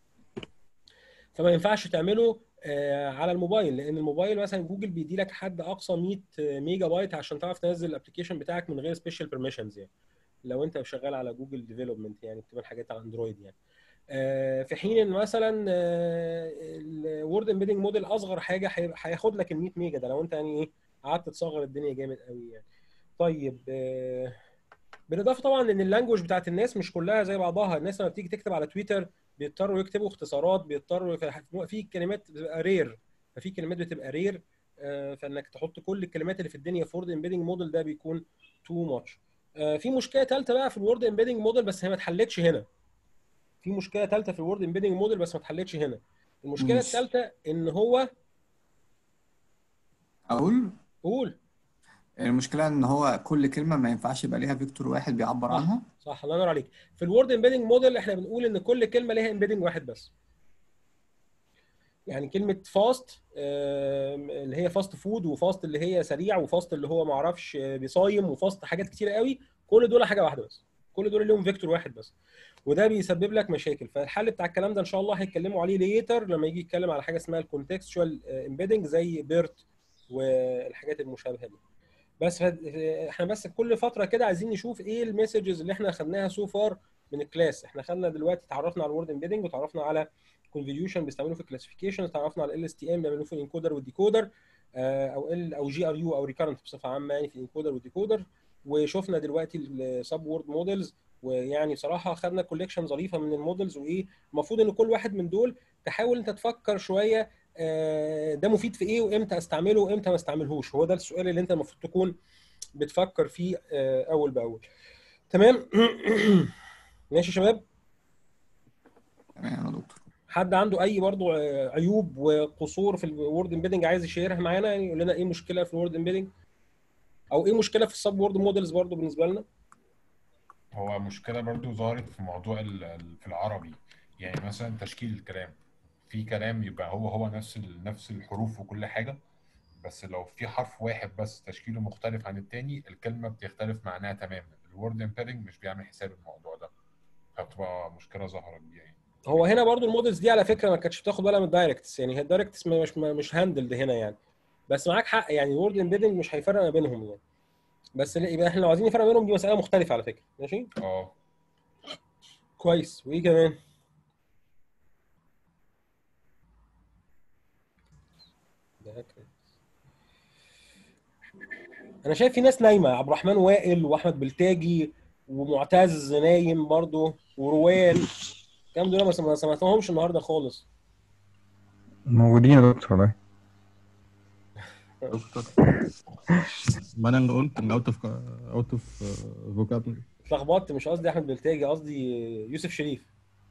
فما ينفعش تعمله آه على الموبايل لان الموبايل مثلا جوجل بيدي لك حد اقصى 100 ميجا بايت عشان تعرف تنزل الابلكيشن بتاعك من غير سبيشال بيرميشنز يعني لو انت شغال على جوجل ديفلوبمنت يعني بتعمل حاجات على اندرويد يعني آه في حين ان مثلا آه الوورد امبيدنج موديل اصغر حاجه هياخد لك ال 100 ميجا ده لو انت يعني ايه قعدت تصغر الدنيا جامد قوي يعني طيب آه، بالاضافه طبعا ان اللانجوج بتاعت الناس مش كلها زي بعضها الناس لما بتيجي تكتب على تويتر بيضطروا يكتبوا اختصارات بيضطروا في- في كلمات بتبقى رير ففي كلمات بتبقى رير فانك تحط كل الكلمات اللي في الدنيا في وورد امبيدنج موديل ده بيكون تو ماتش في مشكله ثالثه بقى في الوورد امبيدنج موديل بس هي ما اتحلتش هنا في مشكله ثالثه في الوورد امبيدنج موديل بس ما اتحلتش هنا المشكله ماشي. الثالثه ان هو اقول قول المشكله ان هو كل كلمه ما ينفعش يبقى ليها فيكتور واحد بيعبر صح. عنها صح الله ينور عليك في الوورد امبيدنج موديل احنا بنقول ان كل كلمه ليها امبيدنج واحد بس يعني كلمه فاست اللي هي فاست فود وفاست اللي هي سريع وفاست اللي هو ما اعرفش آه، بيصايم وفاست حاجات كتيره قوي كل دول حاجه واحده بس كل دول ليهم فيكتور واحد بس وده بيسبب لك مشاكل فالحل بتاع الكلام ده ان شاء الله هيتكلموا عليه ليتر لما يجي يتكلم على حاجه اسمها الكونتكستشوال امبيدنج زي بيرت والحاجات المشابهه دي بس ف- احنا بس كل فتره كده عايزين نشوف ايه المسجز اللي احنا خدناها سو فار من الكلاس احنا خدنا دلوقتي اتعرفنا على الورد امبيدنج وتعرفنا على كونفوليوشن بيستعملوه في الكلاسيفيكيشن تعرفنا على ال اس تي ام بيعملوه في الانكودر والديكودر آه، او ال او جي ار يو او ريكارنت بصفه عامه يعني في الانكودر والديكودر وشفنا دلوقتي السب وورد موديلز ويعني بصراحه خدنا كوليكشن ظريفه من المودلز وايه المفروض ان كل واحد من دول تحاول انت تفكر شويه آه، ده مفيد في ايه وامتى استعمله وامتى ما استعملهوش هو ده السؤال اللي انت المفروض تكون بتفكر فيه آه، اول باول تمام ماشي يا شباب تمام يا دكتور حد عنده اي برضو آه، عيوب وقصور في الوورد امبيدنج عايز يشيرها معانا يعني يقول لنا ايه مشكله في الوورد امبيدنج او ايه مشكله في السب وورد موديلز برضو بالنسبه لنا هو مشكلة برضو ظهرت في موضوع ال- ال- في العربي يعني مثلا تشكيل الكلام في كلام يبقى هو هو نفس ال- نفس الحروف وكل حاجة بس لو في حرف واحد بس تشكيله مختلف عن التاني الكلمة بتختلف معناها تماما الورد امبيدنج مش بيعمل حساب الموضوع ده فبتبقى مشكلة ظاهرة كبيرة يعني هو هنا برضو المودلز دي على فكره ما كانتش بتاخد بالها من الدايركتس يعني هي الدايركتس مش مش هاندلد هنا يعني بس معاك حق يعني الورد امبيدنج مش هيفرق ما بينهم يعني بس لا- يبقى احنا لو عايزين نفرق بينهم دي مساله مختلفه على فكره ماشي اه كويس وايه كمان ده كده. انا شايف في ناس نايمه عبد الرحمن وائل واحمد بلتاجي ومعتز نايم برضو وروان الكلام دول ما سم- ما سمعتهمش النهارده خالص موجودين يا دكتور والله دكتور ما انا اللي قلت ان اوت اوف اوت اوف فوكابلري اتلخبطت مش قصدي احمد بلتاجي قصدي يوسف شريف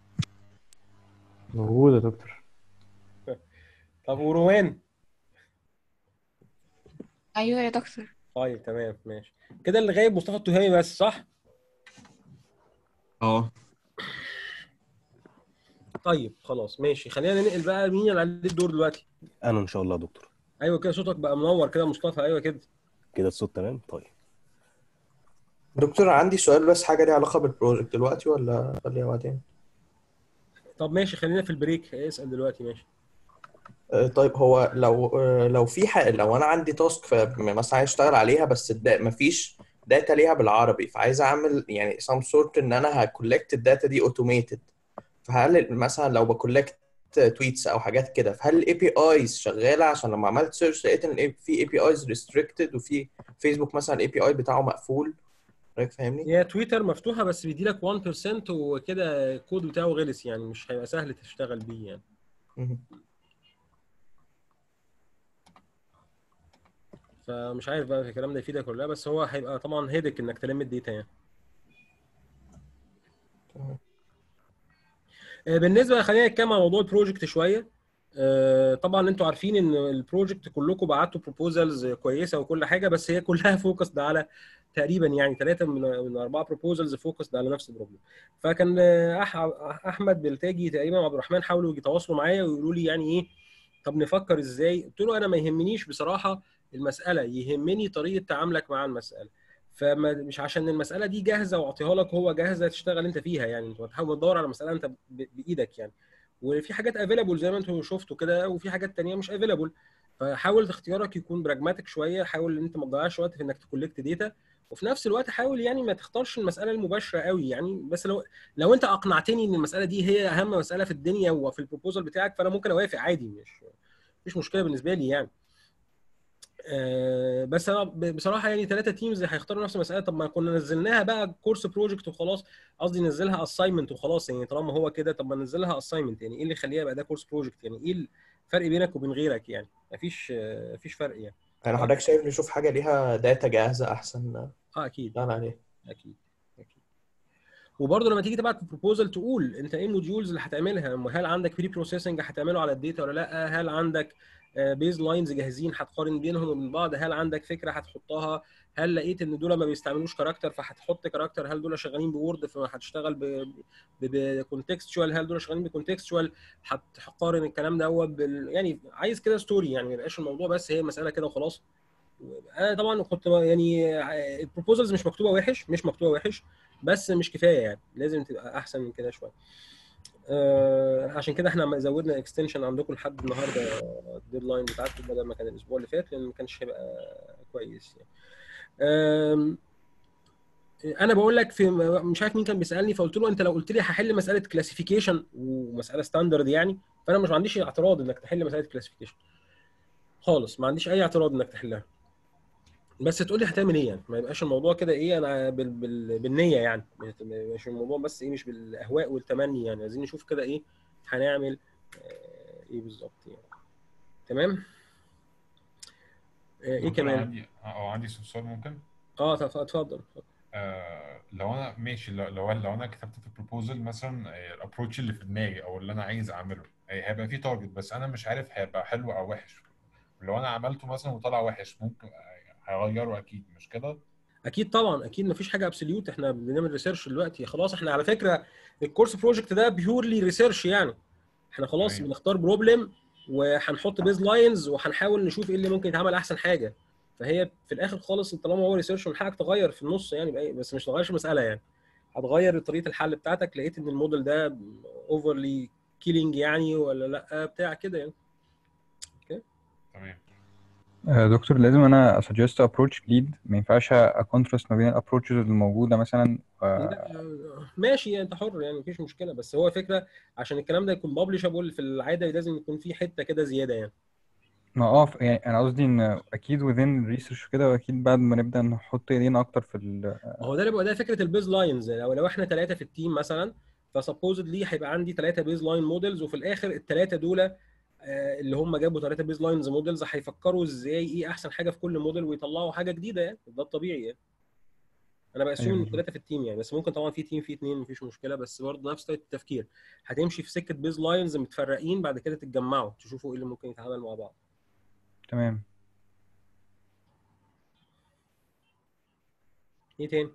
موجود يا دكتور طب وروان ايوه يا دكتور طيب تمام ماشي كده اللي غايب مصطفى التهامي بس صح اه طيب خلاص ماشي خلينا ننقل بقى مين اللي عليه الدور دلوقتي انا ان شاء الله يا دكتور ايوه كده صوتك بقى منور كده يا مصطفى ايوه كده كده الصوت تمام طيب دكتور عندي سؤال بس حاجة ليها علاقة بالبروجكت دلوقتي ولا خليها بعدين؟ طب ماشي خلينا في البريك اسال دلوقتي ماشي آه، طيب هو لو آه، لو في حق لو انا عندي تاسك مثلا عايز اشتغل عليها بس الدا- مفيش داتا ليها بالعربي فعايز اعمل يعني some sort ان انا هكولكت الداتا دي اوتوميتد فهل مثلا لو بكولكت تويتس او حاجات كده فهل الاي بي ايز شغاله عشان لما عملت سيرش لقيت ان ال- في اي بي ايز ريستريكتد وفي فيسبوك مثلا الاي بي اي بتاعه مقفول حضرتك فاهمني؟ هي تويتر مفتوحه بس بيدي لك 1% وكده الكود بتاعه غلس يعني مش هيبقى سهل تشتغل بيه يعني مهم. فمش عارف بقى الكلام ده يفيدك ولا لا بس هو هيبقى طبعا هيدك انك تلم الداتا يعني تمام. آه، بالنسبه خلينا نتكلم عن موضوع البروجكت شويه آه، طبعا انتوا عارفين ان البروجكت كلكم بعتوا بروبوزلز كويسه وكل حاجه بس هي كلها فوكسد على تقريبا يعني ثلاثه من من اربعه بروبوزلز فوكسد على نفس البروبلم فكان آه، أح- احمد بلتاجي تقريبا وعبد الرحمن حاولوا يتواصلوا معايا ويقولوا لي يعني ايه طب نفكر ازاي قلت له انا ما يهمنيش بصراحه المساله يهمني طريقه تعاملك مع المساله فمش عشان المساله دي جاهزه واعطيها لك هو جاهزه تشتغل انت فيها يعني انت بتحاول تدور على مساله انت ب- بايدك يعني وفي حاجات افيلابل زي ما انتم شفتوا كده وفي حاجات تانية مش افيلابل فحاول اختيارك يكون براجماتيك شويه حاول ان انت ما تضيعش وقت في انك تكولكت داتا وفي نفس الوقت حاول يعني ما تختارش المساله المباشره قوي يعني بس لو لو انت اقنعتني ان المساله دي هي اهم مساله في الدنيا وفي البروبوزال بتاعك فانا ممكن اوافق عادي مش مفيش مشكله بالنسبه لي يعني آه، بس انا ب- بصراحه يعني ثلاثه تيمز هيختاروا نفس المساله طب ما كنا نزلناها بقى كورس بروجكت وخلاص قصدي ننزلها اساينمنت وخلاص يعني طالما هو كده طب ما ننزلها اساينمنت يعني ايه اللي يخليها يبقى ده كورس بروجكت يعني ايه الفرق بينك وبين غيرك يعني مفيش آه، مفيش فرق يعني يعني حضرتك شايف نشوف حاجه ليها داتا جاهزه احسن اه اكيد نشتغل عليها اكيد اكيد وبرضه لما تيجي تبعت بروبوزل تقول انت ايه الموديولز اللي هتعملها هل عندك بري بروسيسنج هتعمله على الداتا ولا لا هل عندك بيز لاينز جاهزين هتقارن بينهم وبين بعض هل عندك فكره هتحطها هل لقيت ان دول ما بيستعملوش كاركتر فهتحط كاركتر هل دول شغالين بوورد فهتشتغل بكونتكستشوال هل دول شغالين بكونتكستشوال هتقارن الكلام ده هو بال... يعني عايز كده ستوري يعني ما يبقاش الموضوع بس هي مساله كده وخلاص انا طبعا كنت يعني البروبوزلز مش مكتوبه وحش مش مكتوبه وحش بس مش كفايه يعني لازم تبقى احسن من كده شويه آه عشان كده احنا زودنا اكستنشن عندكم لحد النهارده الديدلاين بتاعتكم بدل ما كان الاسبوع اللي فات لان ما كانش هيبقى كويس يعني. آم، انا بقول لك في مش عارف مين كان بيسالني فقلت له انت لو قلت لي هحل مساله كلاسيفيكيشن ومساله ستاندرد يعني فانا مش ما عنديش اعتراض انك تحل مساله كلاسيفيكيشن خالص ما عنديش اي اعتراض انك تحلها بس تقول لي هتعمل ايه يعني ما يبقاش الموضوع كده ايه انا بال... بال... بالنيه يعني مش الموضوع بس ايه مش بالاهواء والتمني يعني عايزين نشوف كده ايه هنعمل آه، ايه بالظبط يعني تمام آه، ايه دكتور كمان عندي اه عندي سؤال ممكن اه اتفضل اتفضل آه لو انا ماشي لو لو لو انا كتبت في البروبوزل مثلا الابروتش اللي في دماغي او اللي انا عايز اعمله آه، هيبقى فيه تارجت بس انا مش عارف هيبقى حلو او وحش لو انا عملته مثلا وطلع وحش ممكن آه، هغيره اكيد مش كده اكيد طبعا اكيد مفيش حاجه ابسوليوت احنا بنعمل ريسيرش دلوقتي خلاص احنا على فكره الكورس بروجكت ده بيورلي ريسيرش يعني احنا خلاص تمام. بنختار بروبلم وهنحط بيز لاينز وهنحاول نشوف ايه اللي ممكن يتعمل احسن حاجه فهي في الاخر خالص طالما هو ريسيرش من حقك تغير في النص يعني بأي- بس مش تغيرش المساله يعني هتغير طريقه الحل بتاعتك لقيت ان الموديل ده اوفرلي كيلينج يعني ولا لا بتاع كده يعني تمام آه، دكتور لازم انا اسجست ابروتش جديد ما ينفعش اكونتراست ما بين الابروتشز الموجوده مثلا و- ماشي انت حر يعني مفيش مشكله بس هو فكره عشان الكلام ده يكون بابليشابل في العاده لازم يكون في حته كده زياده يعني ما اه ف- يعني انا قصدي ان اكيد within research كده واكيد بعد ما نبدا نحط ايدينا اكتر في ال ما هو ده اللي بيبقى ده فكره البيز لاينز لو لو احنا ثلاثه في التيم مثلا فسبوزدلي هيبقى عندي ثلاثه بيز لاين موديلز وفي الاخر الثلاثه دول آه، اللي هم جابوا ثلاثه بيز لاينز موديلز هيفكروا ازاي ايه احسن حاجه في كل موديل ويطلعوا حاجه جديده يعني ده الطبيعي يعني انا بقسم أيوة ان بالظبط. ثلاثه في التيم يعني بس ممكن طبعا في تيم في اثنين مفيش مشكله بس برضه نفس طريقه التفكير هتمشي في سكه بيز لاينز متفرقين بعد كده تتجمعوا تشوفوا ايه اللي ممكن يتعمل مع بعض تمام ايه تاني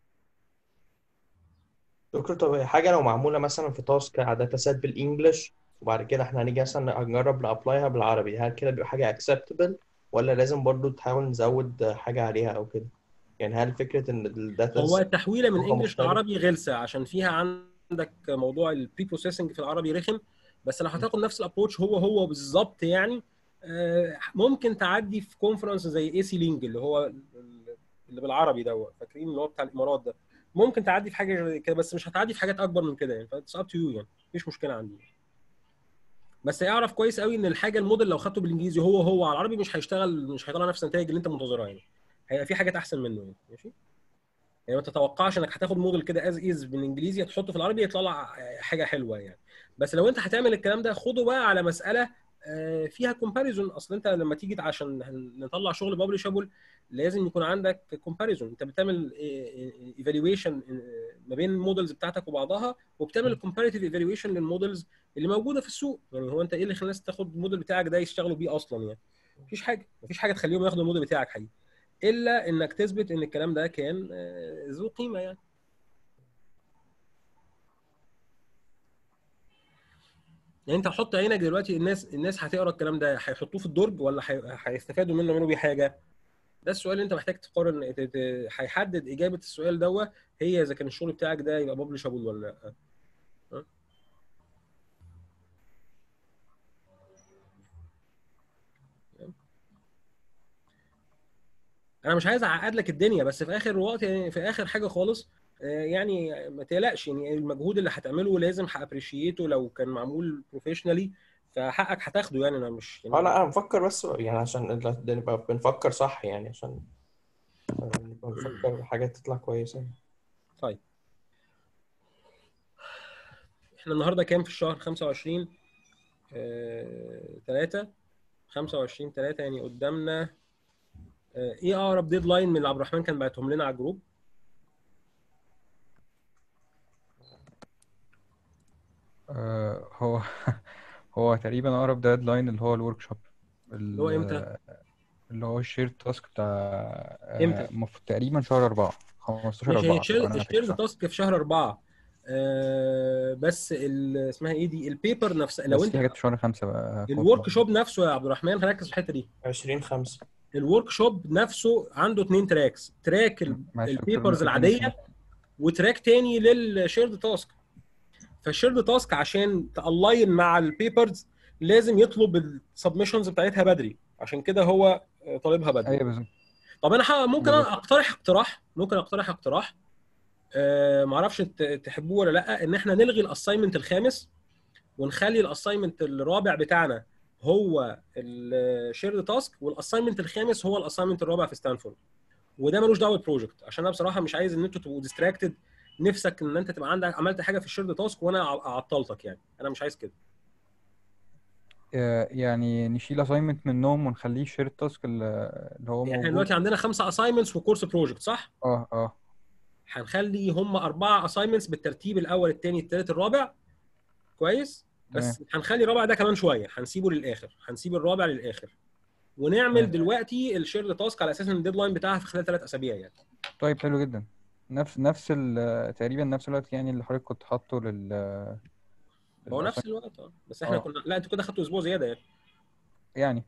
دكتور طب هي حاجه لو معموله مثلا في تاسك على داتا سيت بالانجلش وبعد كده احنا هنيجي مثلا نجرب نابلايها بالعربي هل كده بيبقى حاجه اكسبتبل ولا لازم برضو تحاول نزود حاجه عليها او كده يعني هل فكره ان الداتا هو التحويله من لغة انجلش مختلفة. لعربي غلسه عشان فيها عندك موضوع البري بروسيسنج في العربي رخم بس لو هتاخد نفس الابروتش هو هو بالظبط يعني آه، ممكن تعدي في كونفرنس زي اي سي لينج اللي هو اللي بالعربي دوت فاكرين اللي هو بتاع الامارات ده ممكن تعدي في حاجه زي كده بس مش هتعدي في حاجات اكبر من كده يعني فاتس اب تو يو يعني مفيش مشكله عندي بس اعرف كويس قوي ان الحاجه الموديل لو خدته بالانجليزي هو هو على العربي مش هيشتغل مش هيطلع نفس النتائج اللي انت منتظرها يعني هيبقى في حاجات احسن منه يعني ماشي يعني ما تتوقعش انك هتاخد موديل كده از از بالانجليزي تحطه في العربي يطلع حاجه حلوه يعني بس لو انت هتعمل الكلام ده خده بقى على مساله آه، فيها كومباريزون اصل انت لما تيجي عشان نطلع شغل بابليشابل لازم يكون عندك كومباريزون انت بتعمل ايفالويشن ما بين المودلز بتاعتك وبعضها وبتعمل كومباريتيف ايفالويشن للمودلز اللي موجوده في السوق يعني هو انت ايه اللي خلاك تاخد الموديل بتاعك ده يشتغلوا بيه اصلا يعني مفيش حاجه مفيش حاجه تخليهم ياخدوا الموديل بتاعك حقيقي الا انك تثبت ان الكلام ده كان آه، ذو قيمه يعني يعني انت حط عينك دلوقتي الناس الناس هتقرا الكلام ده هيحطوه في الدرج ولا هي- هيستفادوا منه منه بيه حاجه ده السؤال اللي انت محتاج تقارن ت- ت- هيحدد اجابه السؤال دوت هي اذا كان الشغل بتاعك ده يبقى ببلشابل ولا لا ها؟ انا مش عايز اعقد لك الدنيا بس في اخر وقت يعني في اخر حاجه خالص آه، يعني ما تقلقش يعني المجهود اللي هتعمله لازم هابريشيته لو كان معمول بروفيشنالي فحقك هتاخده يعني انا مش يعني اه لا انا بفكر بس يعني عشان ال- ده نبقى بنفكر صح يعني عشان آه، نبقى بنفكر حاجات تطلع كويسة طيب احنا النهارده كام في الشهر 25 آه... 3 25 3 يعني قدامنا آه... ايه اقرب ديدلاين من اللي عبد الرحمن كان بعتهم لنا على الجروب آه، هو هو تقريبا اقرب ديدلاين اللي هو الورك شوب اللي هو امتى؟ اللي هو الشير تاسك بتاع آه، امتى؟ المفروض تقريبا شهر 4 15 ماشي 4 هي الشير أنا فاكر الشير صح. تاسك في شهر 4 آه... بس ال... اسمها ايه دي البيبر نفسها لو بس انت في حاجات في شهر 5 بقى الورك شوب نفسه يا عبد الرحمن ركز في الحته دي 20 5 الورك شوب نفسه عنده اثنين تراكس تراك ال- معلش يا دكتور، البيبرز ممكن تاني العاديه وتراك تاني للشيرد تاسك فالشيرد تاسك عشان تالاين مع البيبرز لازم يطلب السبمشنز بتاعتها بدري عشان كده هو طالبها بدري ايوه بالظبط طب انا ح- ممكن بالظبط. اقترح اقتراح ممكن اقترح اقتراح أه معرفش ت- تحبوه ولا لا ان احنا نلغي الاساينمنت الخامس ونخلي الاساينمنت الرابع بتاعنا هو الشيرد تاسك والاساينمنت الخامس هو الاساينمنت الرابع في ستانفورد وده ملوش دعوه بالبروجكت عشان انا بصراحه مش عايز ان انتوا تبقوا ديستراكتد نفسك ان انت تبقى عندك عملت حاجه في الشيرد تاسك وانا ع- عطلتك يعني انا مش عايز كده آه، يعني نشيل اساينمنت منهم ونخليه شير تاسك اللي هو يعني احنا موجود دلوقتي عندنا خمسه اساينمنتس وكورس بروجكت صح؟ اه اه هنخلي هم اربعه اساينمنتس بالترتيب الاول الثاني الثالث الرابع كويس بس هنخلي الرابع ده كمان شويه هنسيبه للاخر هنسيب الرابع للاخر ونعمل تمام. دلوقتي الشير تاسك على اساس ان الديدلاين بتاعها في خلال ثلاث اسابيع يعني طيب حلو جدا نفس نفس ال- تقريبا نفس الوقت يعني اللي حضرتك كنت حاطه لل هو للأساينمنت. نفس الوقت اه بس احنا آه. كنا لا انتوا كده خدتوا اسبوع زياده يعني يعني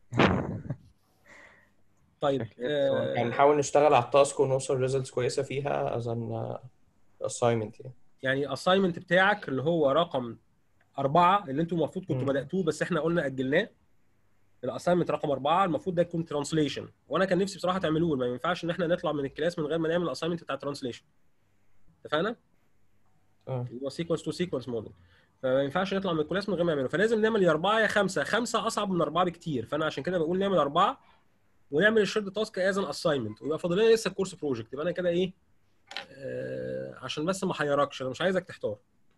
طيب آه، يعني نحاول نشتغل على التاسك ونوصل ريزلتس كويسة فيها as an uh, assignment يعني يعني الاساينمنت بتاعك اللي هو رقم أربعة اللي انتوا المفروض كنتوا مم. بدأتوه بس احنا قلنا أجلناه الاساينمنت رقم أربعة المفروض ده يكون ترانسليشن وأنا كان نفسي بصراحة تعملوه ما ينفعش إن احنا نطلع من الكلاس من غير ما نعمل الاساينمنت بتاع ترانسليشن اتفقنا؟ اه اللي هو سيكونس تو سيكونس موديل فما ينفعش نطلع من الكلاس من غير ما نعمله فلازم نعمل يا أربعة يا خمسة خمسة أصعب من أربعة بكتير فأنا عشان كده بقول نعمل أربعة ونعمل الشيرد تاسك از ان اساينمنت ويبقى فاضل لنا لسه الكورس بروجكت يبقى انا كده ايه آه عشان بس ما احيركش انا مش عايزك تحتار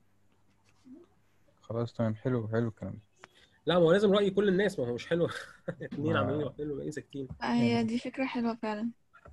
خلاص تمام حلو حلو الكلام ده لا ما هو لازم راي كل الناس ما هو مش حلو اتنين ما- عمالين يعملوا الباقيين ساكتين هي دي فكرة حلوة فعلا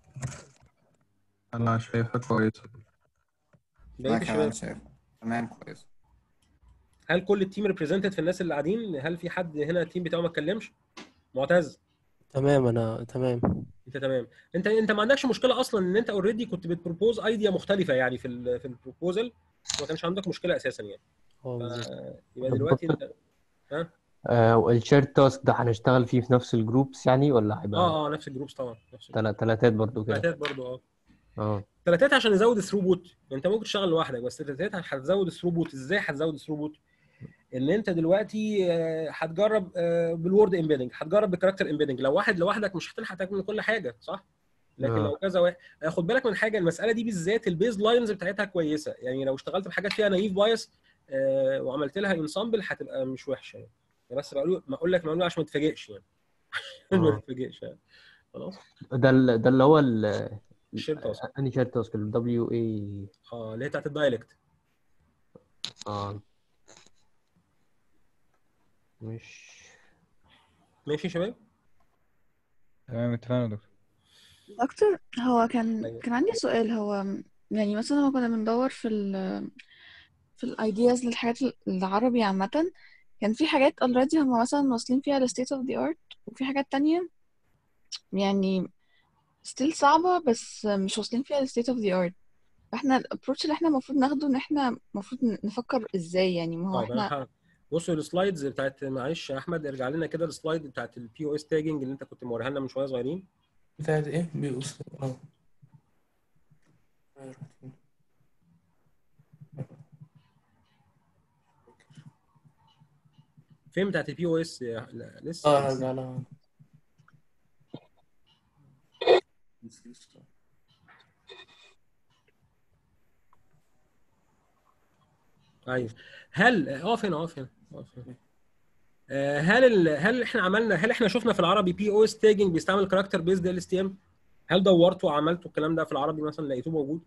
انا شايفها كويسه بقية انا كمان الشباب شايف تمام كويس هل كل التيم ريبريزنتد في الناس اللي قاعدين هل في حد هنا التيم بتاعه ما اتكلمش معتز تمام انا تمام انت تمام انت انت ما عندكش مشكله اصلا ان انت اوريدي كنت بتبروبوز ايديا مختلفه يعني في ال في البروبوزل ما كانش عندك مشكله اساسا يعني اه بالظبط ف- يبقى دلوقتي انت آه والشير تاسك ده هنشتغل فيه في نفس الجروبس يعني ولا هيبقى اه اه نفس الجروبس طبعا نفس الجروبس. تلا- تلاتات برضو كده ثلاثات برضو اه اه ثلاثات عشان نزود الثروبوت انت ممكن تشتغل لوحدك بس ثلاثات هتزود الثروبوت ازاي هتزود الثروبوت ان انت دلوقتي آه، هتجرب آه، بالوورد امبيدنج هتجرب بالكاركتر امبيدنج لو واحد لوحدك مش هتلحق تعمل كل حاجه صح لكن آه. لو كذا واحد آه، خد بالك من حاجه المساله دي بالذات البيز لاينز بتاعتها كويسه يعني لو اشتغلت بحاجات فيها نايف بايس وعملت لها انسامبل هتبقى مش وحشه يعني بس بقول ما اقول لك معلومه عشان ما تتفاجئش يعني ما آه. تتفاجئش يعني خلاص ده ال- ده اللي هو ال الشير تاسك انهي شير تاسك ال دبليو اي اه اللي هي بتاعت الدايلكت اه مش ماشي يا شباب تمام اتفقنا يا دكتور دكتور هو كان أيوة. كان عندي سؤال هو يعني مثلا لما كنا بندور في ال في الايدياز للحاجات العربي عامة كان في حاجات already هم مثلا واصلين فيها ل state of the art وفي حاجات تانية يعني still صعبة بس مش واصلين فيها ل state of the art فاحنا الابروتش اللي احنا المفروض ناخده ان احنا المفروض نفكر ازاي يعني ما هو طيب احنا انا ه- بصوا السلايدز بتاعت معلش يا احمد ارجع لنا كده السلايد بتاعت البي او اس تاجنج اللي انت كنت موريها لنا من شويه صغيرين بتاعت ايه بيقص اه فين بتاعت البي او اس لسه اه هرجع لها ايوه هل اقف هنا اقف هنا اقف هنا آه، هل ال... هل احنا عملنا هل احنا شفنا في العربي بي او اس تاجنج بيستعمل كاركتر بيزد ال اس تي ام هل دورتوا وعملتوا الكلام ده في العربي مثلا لقيتوه موجود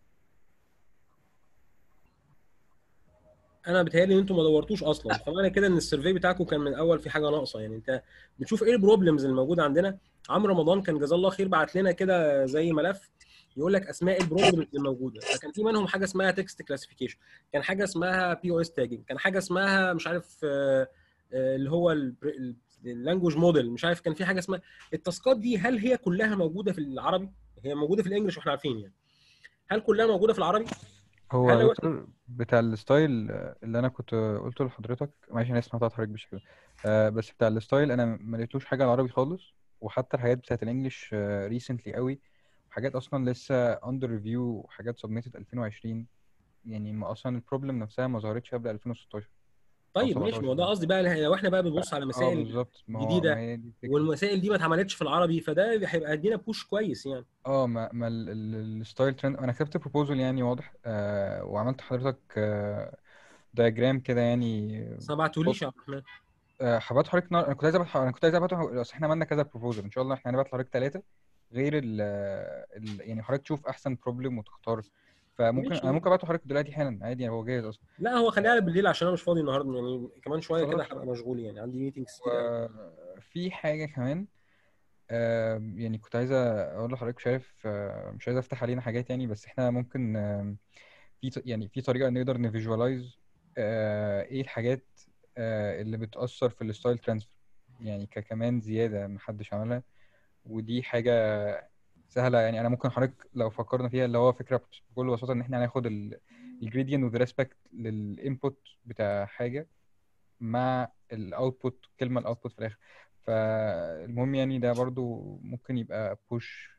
انا بيتهيألي ان انتوا ما دورتوش اصلا فمعنى كده ان السيرفي بتاعكم كان من الاول في حاجه ناقصه يعني انت بتشوف ايه البروبلمز اللي موجوده عندنا عمرو رمضان كان جزاه الله خير بعت لنا كده زي ملف يقول لك اسماء البروبلمز اللي موجوده فكان في منهم حاجه اسمها تكست كلاسيفيكيشن كان حاجه اسمها بي او اس تاجنج كان حاجه اسمها مش عارف آه، آه، اللي هو اللانجوج موديل مش عارف كان في حاجه اسمها التاسكات دي هل هي كلها موجوده في العربي هي موجوده في الانجليش واحنا عارفين يعني هل كلها موجوده في العربي هو هل يا هو دكتور بتاع الستايل اللي انا كنت قلته لحضرتك معلش انا اسمع حضرتك بشكل آه بس بتاع الستايل انا ما لقيتلوش حاجه العربي خالص وحتى الحاجات بتاعت الانجليش ريسنتلي قوي وحاجات اصلا لسه اندر ريفيو وحاجات سبميتد 2020 يعني ما اصلا البروبلم نفسها ما ظهرتش قبل 2016 او طيب ماشي ما هو 17 ده قصدي بقى لو احنا بقى بنبص على اه مسائل بالظبط ما هو ما جديده هي دي الفكره والمسائل دي ما اتعملتش في العربي فده هيبقى هيدينا بوش كويس يعني اه ما ما ال- ال- الستايل ترند انا كتبت بروبوزل يعني واضح آه وعملت حضرتك آه دايجرام كده يعني بس ما بعتوليش يا عبد الرحمن آه، هبعت حضرتك نار... انا كنت عايز ابعت انا كنت عايز ابعته اصل احنا عملنا كذا بروبوزل ان شاء الله احنا هنبعت لحضرتك ثلاثه غير ال... ال... يعني حضرتك تشوف احسن بروبلم وتختار فممكن ماشي انا ممكن ابعته لحضرتك دلوقتي حالا عادي يعني هو جاهز اصلا لا هو خليها على بالليل عشان انا مش فاضي النهارده يعني كمان شويه كده خلاص هبقى مشغول يعني عندي ميتنجز كتير قوي وفي حاجه كمان آه، يعني كنت عايز اقول لحضرتك مش عارف آه، مش عايز افتح علينا حاجات يعني بس احنا ممكن آه، في ط- يعني في طريقه نقدر نفيجواليز ايه الحاجات آه، اللي بتأثر في الستايل ترانسفير يعني ك- كمان زياده محدش عملها ودي حاجه سهله يعني انا ممكن حضرتك لو فكرنا فيها اللي هو فكره بكل بساطه ان احنا هناخد الجريدينت وذ ريسبكت للانبوت بتاع حاجه مع الاوتبوت كلمه الاوتبوت في الاخر فالمهم يعني ده برضو ممكن يبقى بوش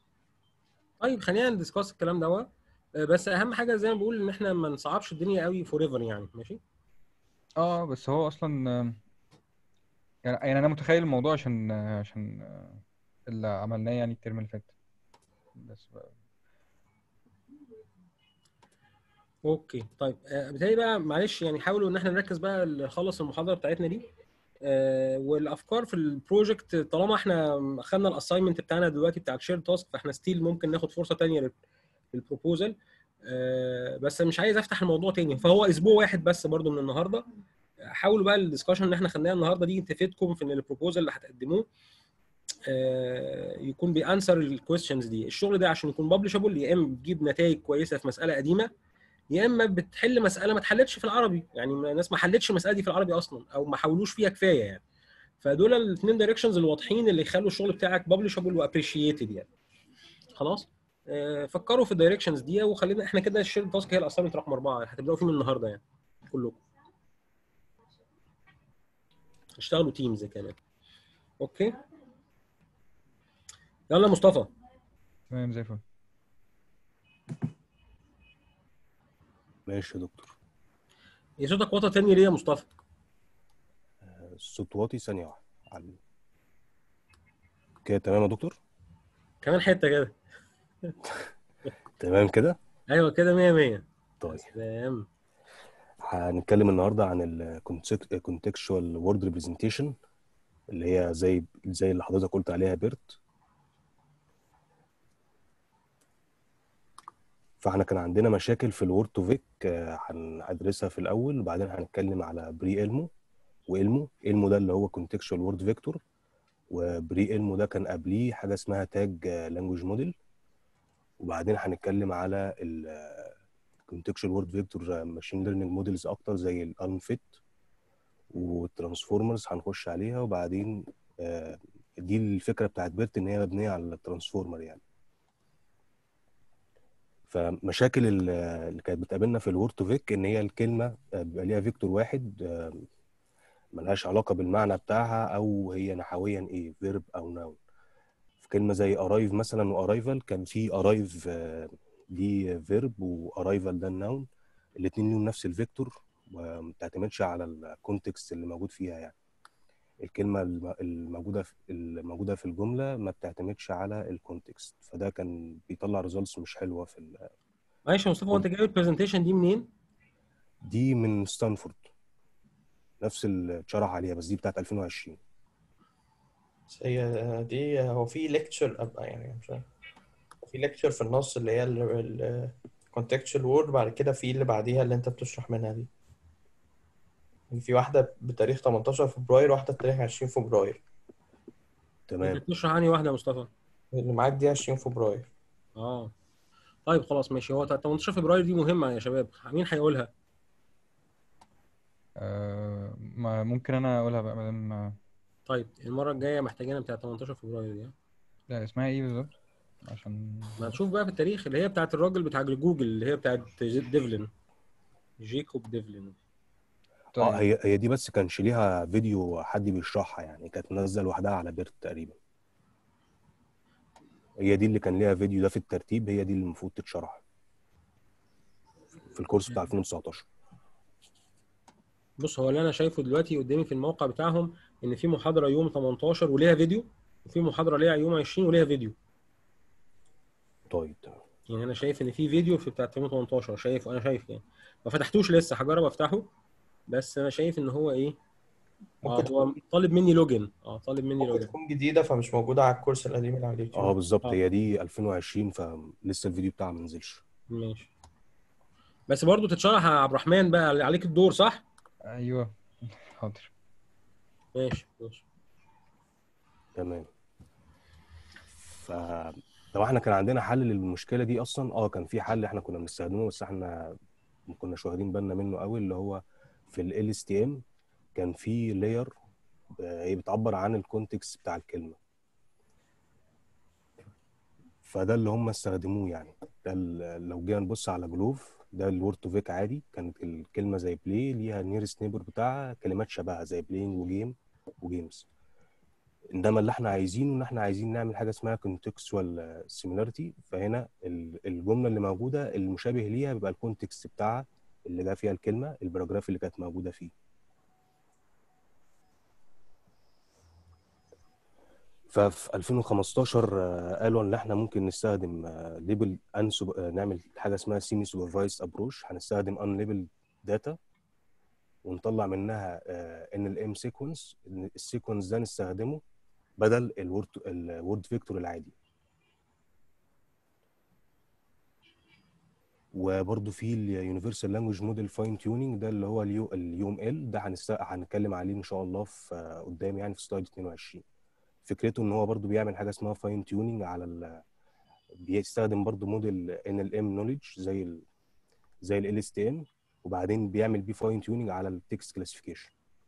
طيب خلينا ندسكاس الكلام دوت آه، بس اهم حاجه زي ما بقول ان احنا ما نصعبش الدنيا قوي فور ايفر يعني ماشي اه بس هو اصلا آه، يعني يعني انا متخيل الموضوع عشان آه، عشان آه، اللي عملناه يعني الترم اللي فات بس بقى. اوكي طيب آه، بالتالي بقى معلش يعني حاولوا ان احنا نركز بقى نخلص المحاضره بتاعتنا دي آه، والافكار في البروجكت طالما احنا خدنا الاساينمنت بتاعنا دلوقتي بتاع الشير تاسك فاحنا ستيل ممكن ناخد فرصه تانية للبروبوزل بس مش عايز افتح الموضوع تاني فهو اسبوع واحد بس برضو من النهارده حاولوا بقى الدiscussion اللي احنا خدناها النهارده دي تفيدكم في ان البروبوزل اللي هتقدموه آه، يكون بيانسر الكويستشنز دي الشغل ده عشان يكون ببلشبل يا اما بتجيب نتائج كويسه في مساله قديمه يا اما بتحل مساله ما اتحلتش في العربي يعني ما- الناس ما حلتش المساله دي في العربي اصلا او ما حاولوش فيها كفايه يعني فدول الاثنين دايركشنز الواضحين اللي يخلوا الشغل بتاعك ببلشبل وابريشيتد يعني خلاص آه، فكروا في الدايركشنز دي وخلينا احنا كده الشير تاسك هي الاسايمنت رقم اربعه هتبداوا فيه من النهارده يعني كلكم اشتغلوا تيمز كمان اوكي يلا يا مصطفى تمام زي الفل ماشي يا دكتور يا صوتك واطي تاني ليه يا مصطفى الصوت واطي ثانية واحدة على كده تمام يا دكتور كمان حته كده تمام كده ايوه كده 100 100 طيب سلام هنتكلم النهارده عن الكونتكشوال وورد ريبريزنتيشن اللي هي زي زي اللي حضرتك قلت عليها بيرت فاحنا كان عندنا مشاكل في الوورد تو فيك آه، هندرسها في الاول وبعدين هنتكلم على بري إلمو وإلمو إلمو ده اللي هو كونتكشوال وورد فيكتور وبري إلمو ده كان قبليه حاجه اسمها تاج لانجوج موديل وبعدين هنتكلم على الكونتكشوال وورد فيكتور ماشين ليرنينج موديلز اكتر زي الالم فيت والترانسفورمرز هنخش عليها وبعدين آه، دي الفكره بتاعت بيرت ان هي مبنيه على الترانسفورمر يعني فمشاكل ال- اللي كانت بتقابلنا في الوورد تو فيك ان هي الكلمه آه، بيبقى ليها فيكتور واحد آه، ملهاش علاقه بالمعنى بتاعها او هي نحويا ايه فيرب او ناون في كلمه زي ارايف مثلا وارايفل كان في ارايف دي فيرب وارايفل ده الناون الاثنين ليهم نفس الفيكتور وما بتعتمدش على الكونتكست اللي موجود فيها يعني الكلمه الم- الموجوده في الموجوده في الجمله ما بتعتمدش على الكونتكست فده كان بيطلع ريزلتس مش حلوه في ال- معلش يا مصطفى هو انت جايب البرزنتيشن دي منين؟ دي من ستانفورد نفس اللي اتشرح عليها بس دي بتاعت 2020 بس هي دي هو في ليكتشر ابقى يعني مش عارف في ليكتشر في النص اللي هي ال contextual word بعد كده في اللي بعديها اللي انت بتشرح منها دي يعني في واحدة بتاريخ 18 فبراير واحدة بتاريخ 20 فبراير تمام انت بتشرح انهي واحده يا مصطفى اللي معاك دي 20 فبراير اه طيب خلاص ماشي هو 18 فبراير دي مهمه يا شباب مين هيقولها آه ما ممكن انا اقولها بقى مادام طيب المره الجايه محتاجينها بتاع 18 فبراير دي لا اسمها ايه بالظبط عشان ما نشوف بقى في التاريخ اللي هي بتاعت الراجل بتاع جوجل اللي هي بتاعت ديفلين جيكوب ديفلين اه طيب هي هي دي بس كانش ليها فيديو حد بيشرحها يعني كانت منزله لوحدها على بيرت تقريبا هي دي اللي كان ليها فيديو ده في الترتيب هي دي اللي المفروض تتشرح في الكورس بتاع 2019 بص هو اللي انا شايفه دلوقتي قدامي في الموقع بتاعهم ان في محاضره يوم 18 وليها فيديو وفي محاضره ليها يوم 20 وليها فيديو طيب تمام يعني انا شايف ان في فيديو في بتاع 2018 شايف انا شايف يعني ما فتحتوش لسه هجرب افتحه بس انا شايف ان هو ايه اه ممكن هو طالب مني لوجن اه طالب مني ممكن لوجن تكون جديدة فمش موجودة على الكورس القديم اللي على اه اليوتيوب بالظبط اه هي دي 2020 فلسه الفيديو بتاعها ما نزلش ماشي بس برضو تتشرح يا عبد الرحمن بقى عليك الدور صح ايوه حاضر ماشي ماشي تمام ف طب احنا كان عندنا حل للمشكله دي اصلا اه كان في حل احنا كنا بنستخدمه بس احنا ما كناش واخدين بالنا منه قوي اللي هو في ال اس تي ام كان في لاير هي بتعبر عن الكونتكست بتاع الكلمه فده اللي هم استخدموه يعني ده ال- لو جينا نبص على جلوف ده الورد تو فيك عادي كانت الكلمه زي بلاي ليها نيرست نيبر بتاعها كلمات شبهها زي بلاينج وجيم وجيمز انما اللي احنا عايزينه ان احنا عايزين نعمل حاجه اسمها contextual similarity فهنا ال- الجمله اللي موجوده المشابه ليها بيبقى الكونتكست بتاعها اللي جا فيها الكلمه الباراجراف اللي كانت موجوده فيه ففي 2015 آه، قالوا ان احنا ممكن نستخدم ليبل نعمل حاجه اسمها سيمي سوبرفايزد ابروش هنستخدم ان ليبل داتا ونطلع منها ان الام سيكونس السيكونس ده نستخدمه بدل الورد الورد فيكتور العادي وبرده في اليونيفرسال لانجويج موديل فاين تيوننج ده اللي هو اليو اليو ام ال ده هنست... هنتكلم عليه ان شاء الله في آه، قدام يعني في سلايد 22 فكرته ان هو برضو بيعمل حاجه اسمها فاين تيوننج على ال... بيستخدم برضو موديل ان ال ام نوليدج زي ال... زي ال اس تي ام وبعدين بيعمل بيه فاين تيوننج على التكست كلاسيفيكيشن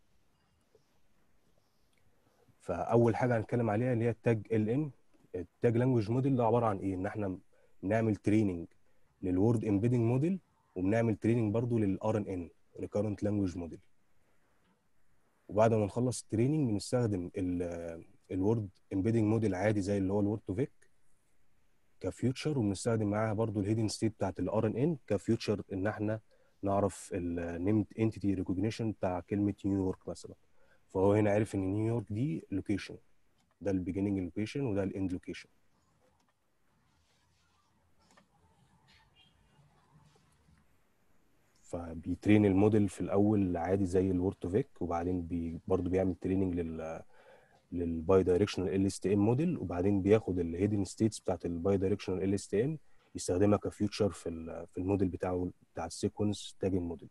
فاول حاجه هنتكلم عليها اللي هي التاج ال ام التاج لانجويج موديل ده عباره عن ايه ان احنا بنعمل تريننج للورد امبيدنج موديل وبنعمل تريننج برضو للار ان ان ريكارنت لانجويج موديل وبعد ما نخلص التريننج بنستخدم الورد امبيدنج موديل عادي زي اللي هو الورد تو فيك كفيوتشر وبنستخدم معاها برضو الهيدن ستيت بتاعت الار ان ان كفيوتشر ان احنا نعرف النيمد انتيتي ريكوجنيشن بتاع كلمه نيويورك مثلا فهو هنا عرف ان نيويورك دي لوكيشن ده البيجيننج لوكيشن وده الاند لوكيشن فبيترين الموديل في الاول عادي زي الورد تو فيك وبعدين بي برضه بيعمل تريننج لل للباي دايركشنال ال اس تي ام موديل وبعدين بياخد الهيدن ستيتس بتاعت الباي دايركشنال ال اس تي ام يستخدمها كفيوتشر في ال في الموديل بتاعه بتاع السيكونس تاج الموديل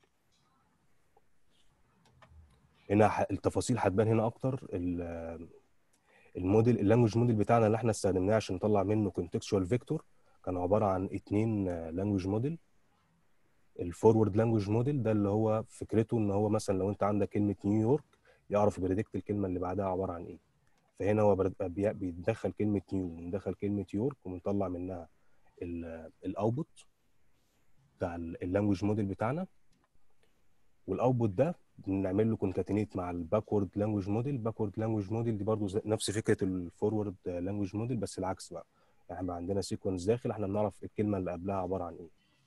هنا ح- التفاصيل هتبان هنا اكتر ال- الموديل اللانجوج موديل بتاعنا اللي احنا استخدمناه عشان نطلع منه كونتكستوال فيكتور كان عباره عن اتنين لانجوج موديل الفورورد لانجوج موديل ده اللي هو فكرته ان هو مثلا لو انت عندك كلمه نيويورك يعرف بريدكت الكلمه اللي بعدها عباره عن ايه فهنا هو برد- بي- بيدخل كلمه نيو وندخل كلمه يورك ونطلع منها الاوتبوت بتاع اللانجوج موديل بتاعنا والاوتبوت ده بنعمل له كونكاتينيت مع الباكورد لانجوج موديل باكورد لانجوج موديل دي برضو زي- نفس فكره الفورورد لانجوج موديل بس العكس بقى يعني احنا عندنا سيكونس داخل احنا بنعرف الكلمه اللي قبلها عباره عن ايه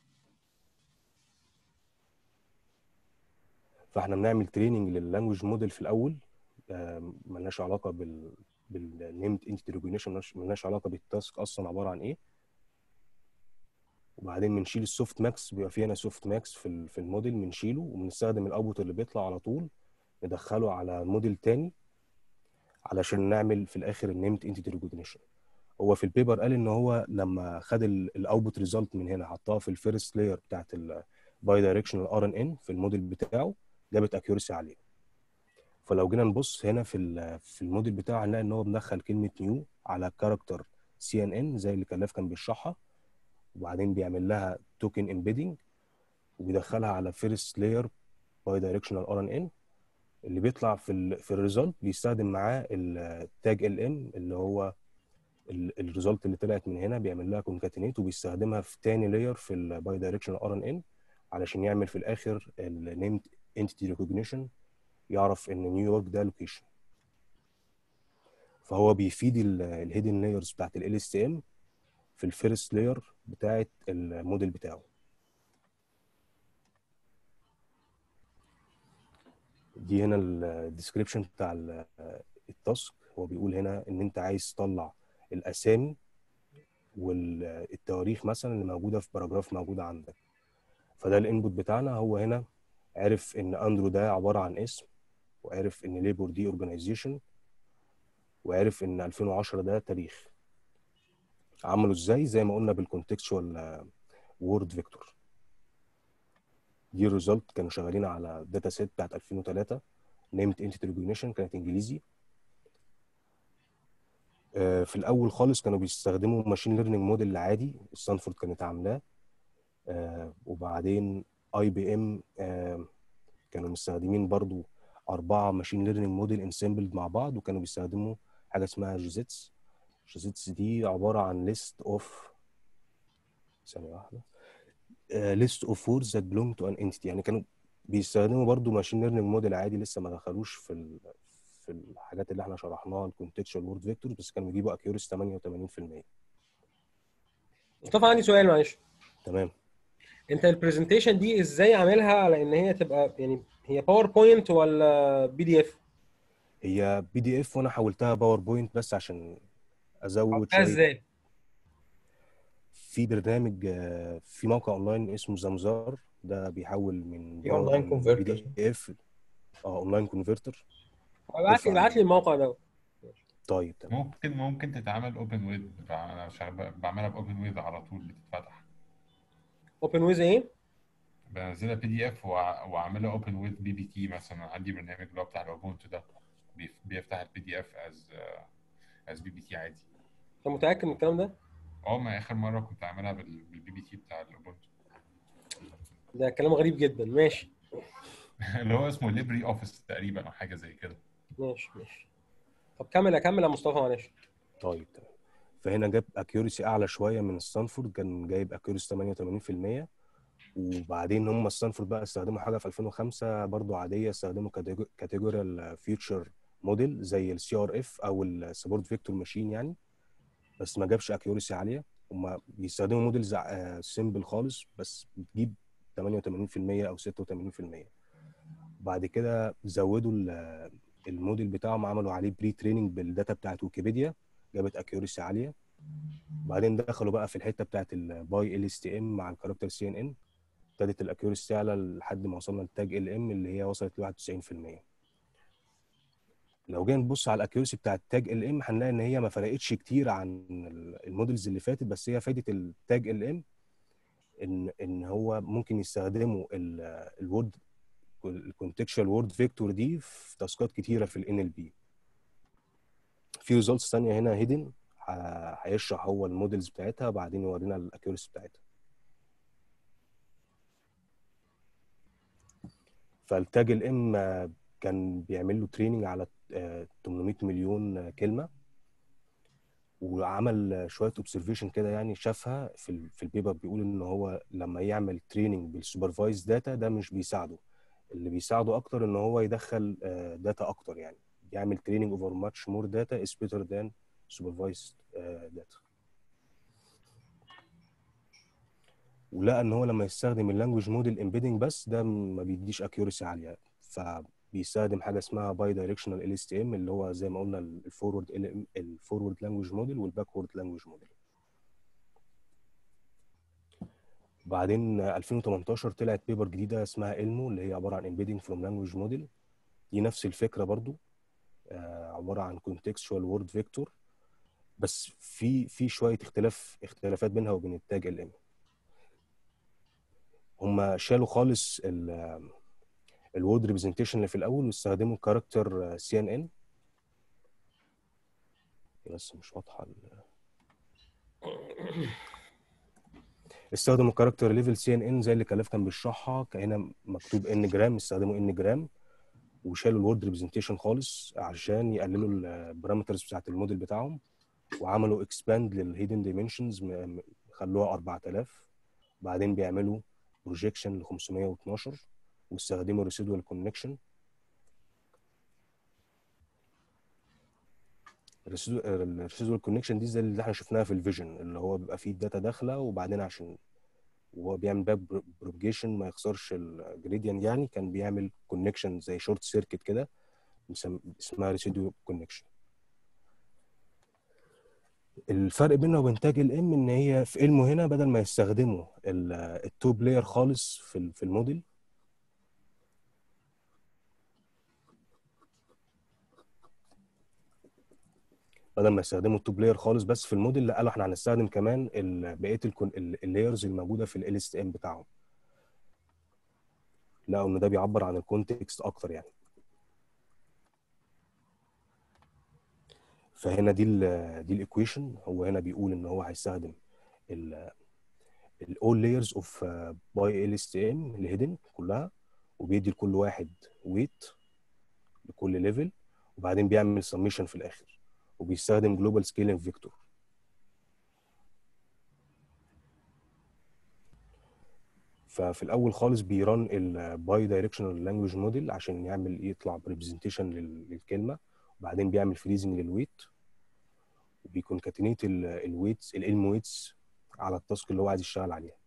فاحنا بنعمل تريننج لللانجوج موديل في الاول آم، ملناش علاقه بال بالنيمد انتيتي ريكوجنيشن ملناش علاقه بالتاسك اصلا عباره عن ايه وبعدين بنشيل السوفت ماكس بيبقى في هنا سوفت ماكس في ال- في الموديل بنشيله وبنستخدم الاوتبوت اللي بيطلع على طول ندخله على موديل تاني علشان نعمل في الاخر النيمت انتيتي ريكوجنيشن هو في البيبر قال ان هو لما خد الاوتبوت ريزلت من هنا حطها في الفيرست لاير بتاعت الباي دايركشنال ار ان ان في الموديل بتاعه جابت اكيورسي عاليه فلو جينا نبص هنا في ال- في الموديل بتاعه هنلاقي ان هو مدخل كلمه نيو على كاركتر سي ان ان زي اللي كلاف كان بيشرحها وبعدين بيعمل لها توكن امبيدنج وبيدخلها على فيرست لاير باي دايركشنال ار ان ان اللي بيطلع في ال في الريزلت بيستخدم معاه التاج ال ام اللي هو الريزلت اللي طلعت من هنا بيعمل لها كونكاتينيت وبيستخدمها في تاني لاير في الباي دايركشنال ار ان ان علشان يعمل في الاخر النيمد انتيتي ريكوجنيشن يعرف ان نيويورك ده لوكيشن فهو بيفيد الهيدن لايرز بتاعت ال اس ام في الفيرست لاير بتاعت الموديل بتاعه دي هنا الديسكريبشن بتاع ال- التاسك هو بيقول هنا ان انت عايز تطلع الاسامي والتواريخ مثلا اللي موجوده في باراجراف موجوده عندك فده الانبوت بتاعنا هو هنا عرف ان اندرو ده عباره عن اسم وعرف ان ليبور دي اورجانيزيشن وعرف ان 2010 ده تاريخ عملوا ازاي زي ما قلنا بالكونتكستوال وورد فيكتور دي الريزلت كانوا شغالين على داتا سيت بتاعت 2003 نيمت انتيتي ريكوجنيشن كانت انجليزي آه، في الاول خالص كانوا بيستخدموا ماشين ليرنينج موديل العادي ستانفورد كانت عاملاه آه، وبعدين اي بي ام كانوا مستخدمين برضو أربعة ماشين ليرنينج موديل انسمبلد مع بعض وكانوا بيستخدموا حاجة اسمها جيزيتس جيزيتس دي عبارة عن ليست اوف ثانية واحدة ليست اوف ووردز ذات belong تو ان انتيتي يعني كانوا بيستخدموا برضو ماشين ليرنينج موديل عادي لسه ما دخلوش في ال... في الحاجات اللي احنا شرحناها الكونتكشوال وورد فيكتور بس كانوا بيجيبوا اكيوريس 88% مصطفى عندي سؤال معلش تمام انت البرزنتيشن دي ازاي عاملها على ان هي تبقى يعني هي باوربوينت ولا بي دي اف هي بي دي اف وانا حولتها باوربوينت بس عشان ازود عملتها شويه ازاي في برنامج آه، في موقع اونلاين اسمه زمزار ده بيحول من في online بي converter. دي اف اه اونلاين كونفرتر ابعت لي ابعت لي الموقع ده طيب تمام ممكن ممكن تتعمل اوبن ويب انا شغال بعملها باوبن ويب على طول بتتفتح اوبن ويز ايه بنزلها بي دي اف واعملها اوبن ويب بي بي تي مثلا عندي برنامج اللي هو بتاع الاوبونتو ده بيف- بيفتح البي دي اف از از بي بي تي عادي انت متاكد من الكلام ده اه ما اخر مره كنت عاملها بالبي بي تي بتاع الاوبونتو ده كلام غريب جدا ماشي اللي هو اسمه ليبري اوفيس تقريبا او حاجه زي كده ماشي ماشي طب كمل اكمل يا مصطفى معلش طيب تمام فهنا جاب اكيوريسي اعلى شويه من ستانفورد كان جايب اكيوريسي 88% وبعدين هم ستانفورد بقى استخدموا حاجه في 2005 برضو عاديه استخدموا كاتيجوريال فيوتشر موديل زي السي ار اف او السبورت فيكتور ماشين يعني بس ما جابش اكيوريسي عاليه هم بيستخدموا موديلز سيمبل خالص بس بتجيب 88% او 86% بعد كده زودوا ال- الموديل بتاعهم عملوا عليه بري تريننج بالداتا بتاعت ويكيبيديا جابت اكيوريسي عاليه بعدين دخلوا بقى في الحته بتاعت الباي ال اس تي ام مع الكاركتر سي ان ان ابتدت الاكيوريسي تعلى لحد ما وصلنا للتاج ال ام اللي هي وصلت ل 91% لو جينا نبص على الاكيوريسي بتاعت التاج ال ام هنلاقي ان هي ما فرقتش كتير عن ال- المودلز اللي فاتت بس هي فايده التاج ال ام ان ان هو ممكن يستخدموا الورد الكونتكشوال وورد فيكتور دي في تاسكات كتيره في الان ال بي في ريزلتس ثانيه هنا هيدن هيشرح هو المودلز بتاعتها بعدين يورينا الاكيوريسي بتاعتها فالتاج الام كان بيعمل له تريننج على آه، 800 مليون كلمه وعمل شويه اوبزرفيشن كده يعني شافها في ال- في البيبر بيقول ان هو لما يعمل تريننج بالسوبرفايز داتا ده مش بيساعده اللي بيساعده اكتر ان هو يدخل داتا اكتر يعني يعمل تريننج اوفر ماتش مور داتا از بيتر ذان سوبرفايزد داتا ولقى ان هو لما يستخدم اللانجوج موديل امبيدنج بس ده ما بيديش اكيوريسي عاليه فبيستخدم حاجه اسمها باي دايركشنال ال اس تي ام اللي هو زي ما قلنا الفورورد الفورورد لانجوج موديل والباكورد لانجوج موديل بعدين 2018 طلعت بيبر جديده اسمها المو اللي هي عباره عن embedding from language model دي نفس الفكره برضو آه، عباره عن contextual word vector بس في في شويه اختلاف اختلافات بينها وبين التاج ال ام هم شالوا خالص الوورد ريبريزنتيشن اللي في الاول واستخدموا كاركتر سي ان ان بس مش واضحه ال- استخدموا كاركتر ليفل سي ان ان زي اللي كلاف كان بيشرحها كأنها مكتوب ان جرام استخدموا ان جرام وشالوا الوورد ريبريزنتيشن خالص عشان يقللوا البارامترز بتاعت الموديل بتاعهم وعملوا اكسباند للهيدن دايمنشنز خلوها 4000 بعدين بيعملوا بروجيكشن ل 512 واستخدموا ريسيدوال كونكشن الريسيدوال كونكشن دي زي اللي احنا شفناها في الفيجن اللي هو بيبقى فيه الداتا داخله وبعدين عشان وهو بيعمل باك بروبجيشن ما يخسرش الجريديان يعني كان بيعمل كونكشن زي شورت سيركت كده مسم- اسمها ريسيدوال كونكشن الفرق بينها وبين تاج الام ان هي في علمه هنا بدل ما يستخدموا التوب لاير خالص في ال- في الموديل بدل ما يستخدموا التوب لاير خالص بس في الموديل لا قالوا احنا هنستخدم كمان ال- بقيه اللايرز الموجوده في ال اس ام بتاعهم لقوا ان ده بيعبر عن الكونتكست اكتر يعني فهنا دي ال دي الايكويشن هو هنا بيقول ان هو هيستخدم ال all layers of باي LSTM الهيدن كلها وبيدي لكل واحد ويت لكل ليفل وبعدين بيعمل سميشن في الاخر وبيستخدم جلوبال سكيلينج فيكتور ففي الاول خالص بيران الباي دايركشنال لانجويج موديل عشان يعمل يطلع بريبريزنتيشن للكلمه وبعدين بيعمل فريزنج للويت وبيكونكاتينيت الويتس الالم ويتس على التاسك اللي هو عايز يشتغل عليها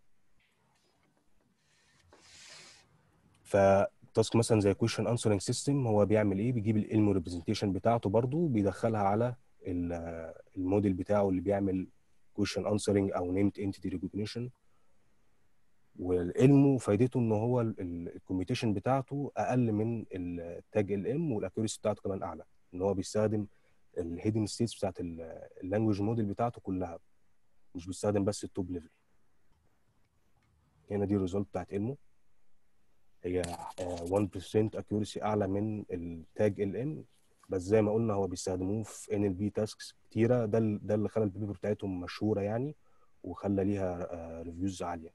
فتاسك مثلا زي كويشن انسرنج سيستم هو بيعمل ايه بيجيب الالم ريبريزنتيشن بتاعته برضو بيدخلها على ال- الموديل بتاعه اللي بيعمل كويشن انسرنج او نيمد انتيتي ريكوجنيشن والعلم فايدته ان هو الكوميوتيشن بتاعته اقل من التاج ال ام والاكيوريسي بتاعته كمان اعلى ان هو بيستخدم الهيدن ستيتس بتاعت اللانجوج موديل بتاعته كلها مش بيستخدم بس التوب ليفل هنا دي الريزلت بتاعت علمه هي آه، 1% اكيوريسي اعلى من التاج ال ام بس زي ما قلنا هو بيستخدموه في ان ال بي تاسكس كتيره ده ال- ده اللي خلى البيبر بتاعتهم مشهوره يعني وخلى ليها ريفيوز عاليه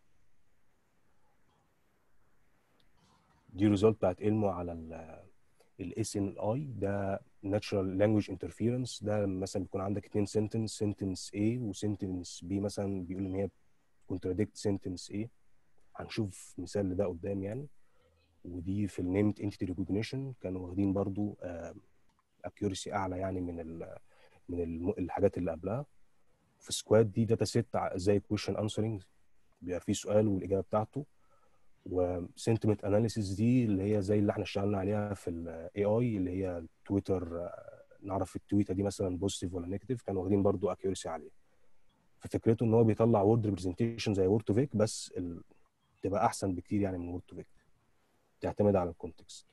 دي ريزلت بتاعت علمه على الاس ان اي ده ناتشرال لانجويج انترفيرنس ده مثلا بيكون عندك اتنين سنتنس سنتنس A وسنتنس B مثلا بيقول ان هي كونتراديكت سنتنس A هنشوف مثال لده قدام يعني ودي في النيمد انتيتي ريكوجنيشن كانوا واخدين برضو اكيورسي اعلى يعني من ال من الم- الحاجات اللي قبلها في سكواد دي داتا سيت زي كويشن انسرنج بيبقى فيه سؤال والاجابه بتاعته وسنتمنت اناليسيس دي اللي هي زي اللي احنا اشتغلنا عليها في الاي اي اللي هي تويتر نعرف التويته دي مثلا بوزيتيف ولا نيجاتيف كانوا واخدين برضو اكيورسي عاليه ففكرته ان هو بيطلع وورد ريبريزنتيشن زي وورد تو فيك بس ال... تبقى احسن بكتير يعني من وورد تو فيك تعتمد على الكونتكست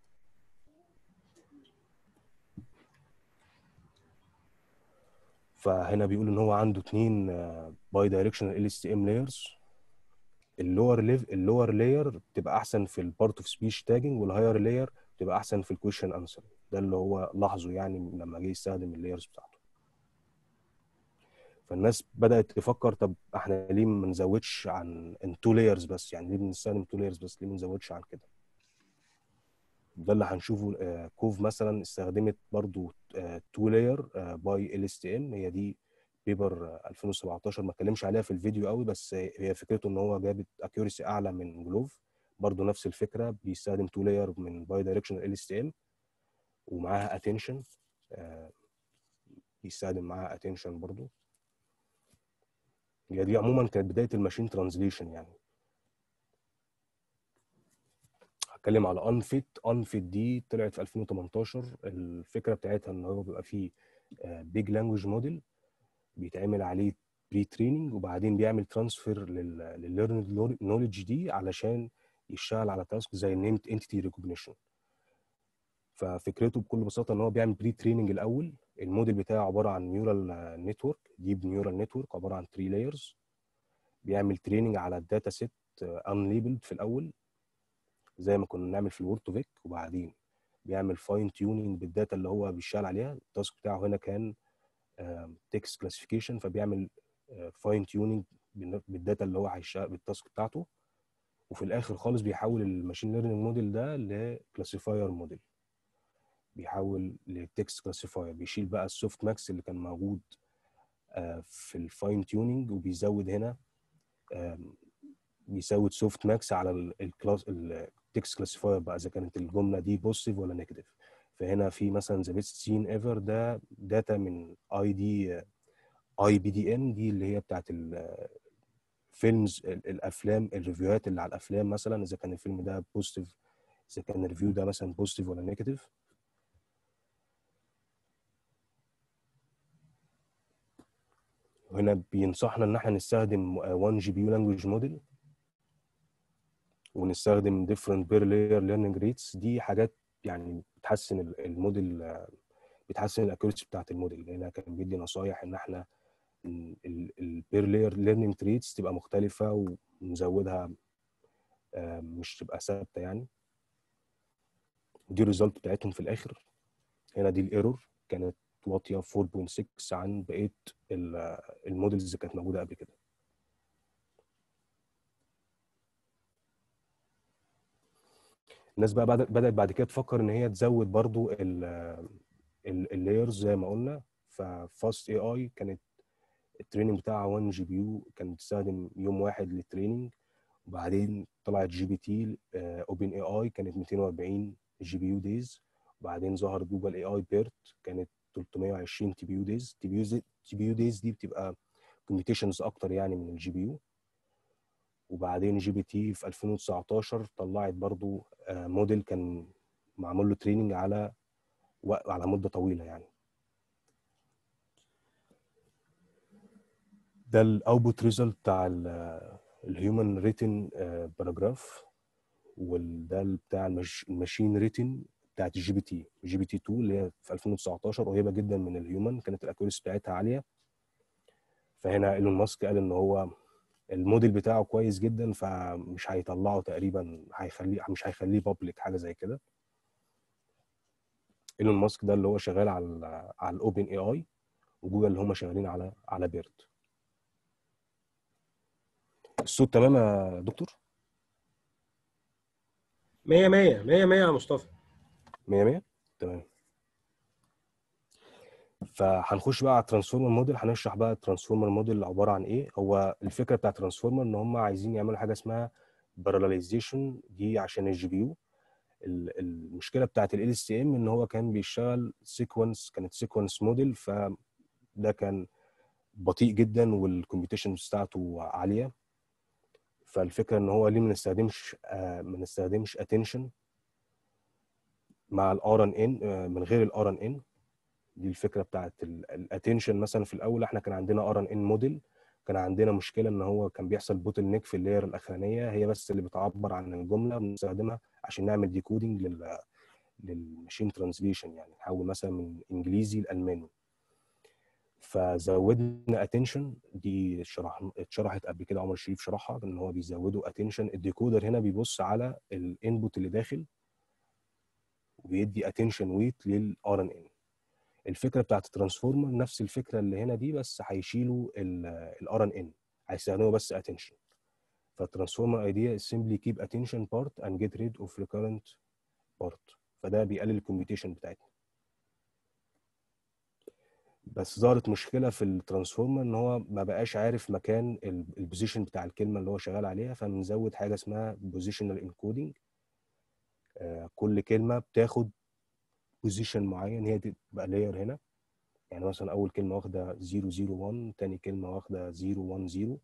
فهنا بيقول ان هو عنده اتنين باي دايركشنال ال اس تي ام لايرز اللور ليف اللور لاير بتبقى احسن في البارت اوف سبيش تاجنج والهاير لاير بتبقى احسن في الكويشن انسر ده اللي هو لاحظه يعني لما جه يستخدم اللايرز بتاعته فالناس بدات تفكر طب احنا ليه ما نزودش عن ان تو لايرز بس يعني ليه بنستخدم تو لايرز بس ليه ما نزودش عن كده ده اللي هنشوفه آه، كوف مثلا استخدمت برضو تو لاير باي ال اس تي ام هي دي بيبر 2017 ما اتكلمش عليها في الفيديو قوي بس هي فكرته ان هو جابت اكيورسي اعلى من جلوف برضو نفس الفكره بيستخدم تو لاير من باي دايركشنال ال اس تي ام ومعاها اتنشن بيستخدم معاها اتنشن برضو هي دي عموما كانت بدايه الماشين ترانزليشن يعني هتكلم على انفيت انفيت دي طلعت في 2018 الفكره بتاعتها ان هو بيبقى فيه بيج لانجوج موديل بيتعمل عليه بري تريننج وبعدين بيعمل ترانسفير للليرند نولج دي علشان يشتغل على تاسك زي النيمد انتيتي ريكوجنيشن ففكرته بكل بساطه ان هو بيعمل بري تريننج الاول الموديل بتاعه عباره عن نيورال نتورك ديب نيورال نتورك عباره عن 3 لايرز بيعمل تريننج على الداتا سيت انليبلد في الاول زي ما كنا بنعمل في الورد تو فيك وبعدين بيعمل فاين تيوننج بالداتا اللي هو بيشتغل عليها التاسك بتاعه هنا كان تكست كلاسيفيكيشن فبيعمل فاين تيوننج بالداتا اللي هو هيشتغل بالتاسك بتاعته وفي الاخر خالص بيحول الماشين ليرنينج موديل ده لكلاسيفاير موديل بيحول لتكست كلاسيفاير بيشيل بقى السوفت ماكس اللي كان موجود آه، في الفاين تيوننج وبيزود هنا آم، بيزود سوفت ماكس على الكلاس التكست كلاسيفاير بقى اذا كانت الجمله دي بوزيتيف ولا نيجاتيف فهنا في مثلا ذا بيست سين ايفر ده داتا من اي دي اي بي دي ان دي اللي هي بتاعت الفيلمز الافلام الريفيوهات اللي على الافلام مثلا اذا كان الفيلم ده بوزيتيف اذا كان الريفيو ده مثلا بوزيتيف ولا نيجاتيف هنا بينصحنا ان احنا نستخدم 1 جي بي يو لانجويج موديل ونستخدم different per layer learning rates دي حاجات يعني بتحسن ال- الموديل آه، بتحسن الاكيورسي بتاعت الموديل لان كان بيدي نصايح ان احنا البير لاير ليرنينج تريتس تبقى مختلفه ونزودها آه، مش تبقى ثابته يعني دي الريزلت بتاعتهم في الاخر هنا دي الايرور كانت واطيه 4.6 عن بقيه ال- المودلز اللي كانت موجوده قبل كده الناس بقى بدأت بدأت بعد كده تفكر ان هي تزود برضو اللايرز زي ما قلنا ففاست اي اي كانت التريننج بتاعها 1 جي بي يو كانت بتستخدم يوم واحد للتريننج وبعدين طلعت جي بي تي اوبن اي اي كانت 240 جي بي يو دايز وبعدين ظهر جوجل اي اي بيرت كانت 320 تي بي يو دايز تي بي يو تي بي يو دايز دي بتبقى كومبيتيشنز اكتر يعني من الجي بي يو وبعدين جي بي تي في 2019 طلعت برضو آه، موديل كان معمول له تريننج على وق- على مده طويله يعني ده الاوتبوت ريزلت بتاع الهيومن ريتن باراجراف وده بتاع المش- الماشين ريتن بتاعت الجي بي تي جي بي تي 2 اللي هي في 2019 قريبه جدا من الهيومن كانت الاكيوريسي بتاعتها عاليه فهنا ايلون ماسك قال ان هو الموديل بتاعه كويس جدا فمش هيطلعه تقريبا هيخليه مش هيخليه بابليك حاجه زي كده ايلون ماسك ده اللي هو شغال على ال على الاوبن اي اي وجوجل اللي هم شغالين على على بيرد الصوت تمام يا دكتور 100 100 100 100 يا مصطفى 100 100 تمام فهنخش بقى على الترانسفورمر موديل هنشرح بقى الترانسفورمر موديل عباره عن ايه هو الفكره بتاع الترانسفورمر ان هم عايزين يعملوا حاجه اسمها باراليزيشن دي عشان الجي بي يو المشكله بتاعت ال اس ام ان هو كان بيشتغل سيكونس كانت سيكونس موديل فده كان بطيء جدا والكومبيتيشن بتاعته عاليه فالفكره ان هو ليه ما نستخدمش آه، ما نستخدمش اتنشن مع الار ان ان من غير الار ان ان دي الفكره بتاعت الاتنشن مثلا في الاول احنا كان عندنا ار ان ان موديل كان عندنا مشكله ان هو كان بيحصل بوتل نيك في اللاير الاخرانيه هي بس اللي بتعبر عن الجمله بنستخدمها عشان نعمل ديكودنج لل للماشين ترانسليشن يعني نحول مثلا من انجليزي لالماني فزودنا اتنشن دي شرح اتشرحت قبل كده عمر شريف شرحها ان هو بيزودوا اتنشن الديكودر هنا بيبص على الانبوت اللي داخل وبيدي اتنشن ويت للار ان ان الفكره بتاعت الترانسفورمر نفس الفكره اللي هنا دي بس هيشيلوا الار ان ان هيستخدموا بس اتنشن فالترانسفورمر ايديا simply keep attention part and get rid of recurrent part فده بيقلل الكومبيتيشن بتاعتنا بس ظهرت مشكله في الترانسفورمر ان هو ما بقاش عارف مكان البوزيشن بتاع الكلمه اللي هو شغال عليها فبنزود حاجه اسمها بوزيشنال انكودنج كل كلمه بتاخد بوزيشن معين هي تبقى لاير هنا يعني مثلا اول كلمه واخده 001 تاني كلمه واخده 010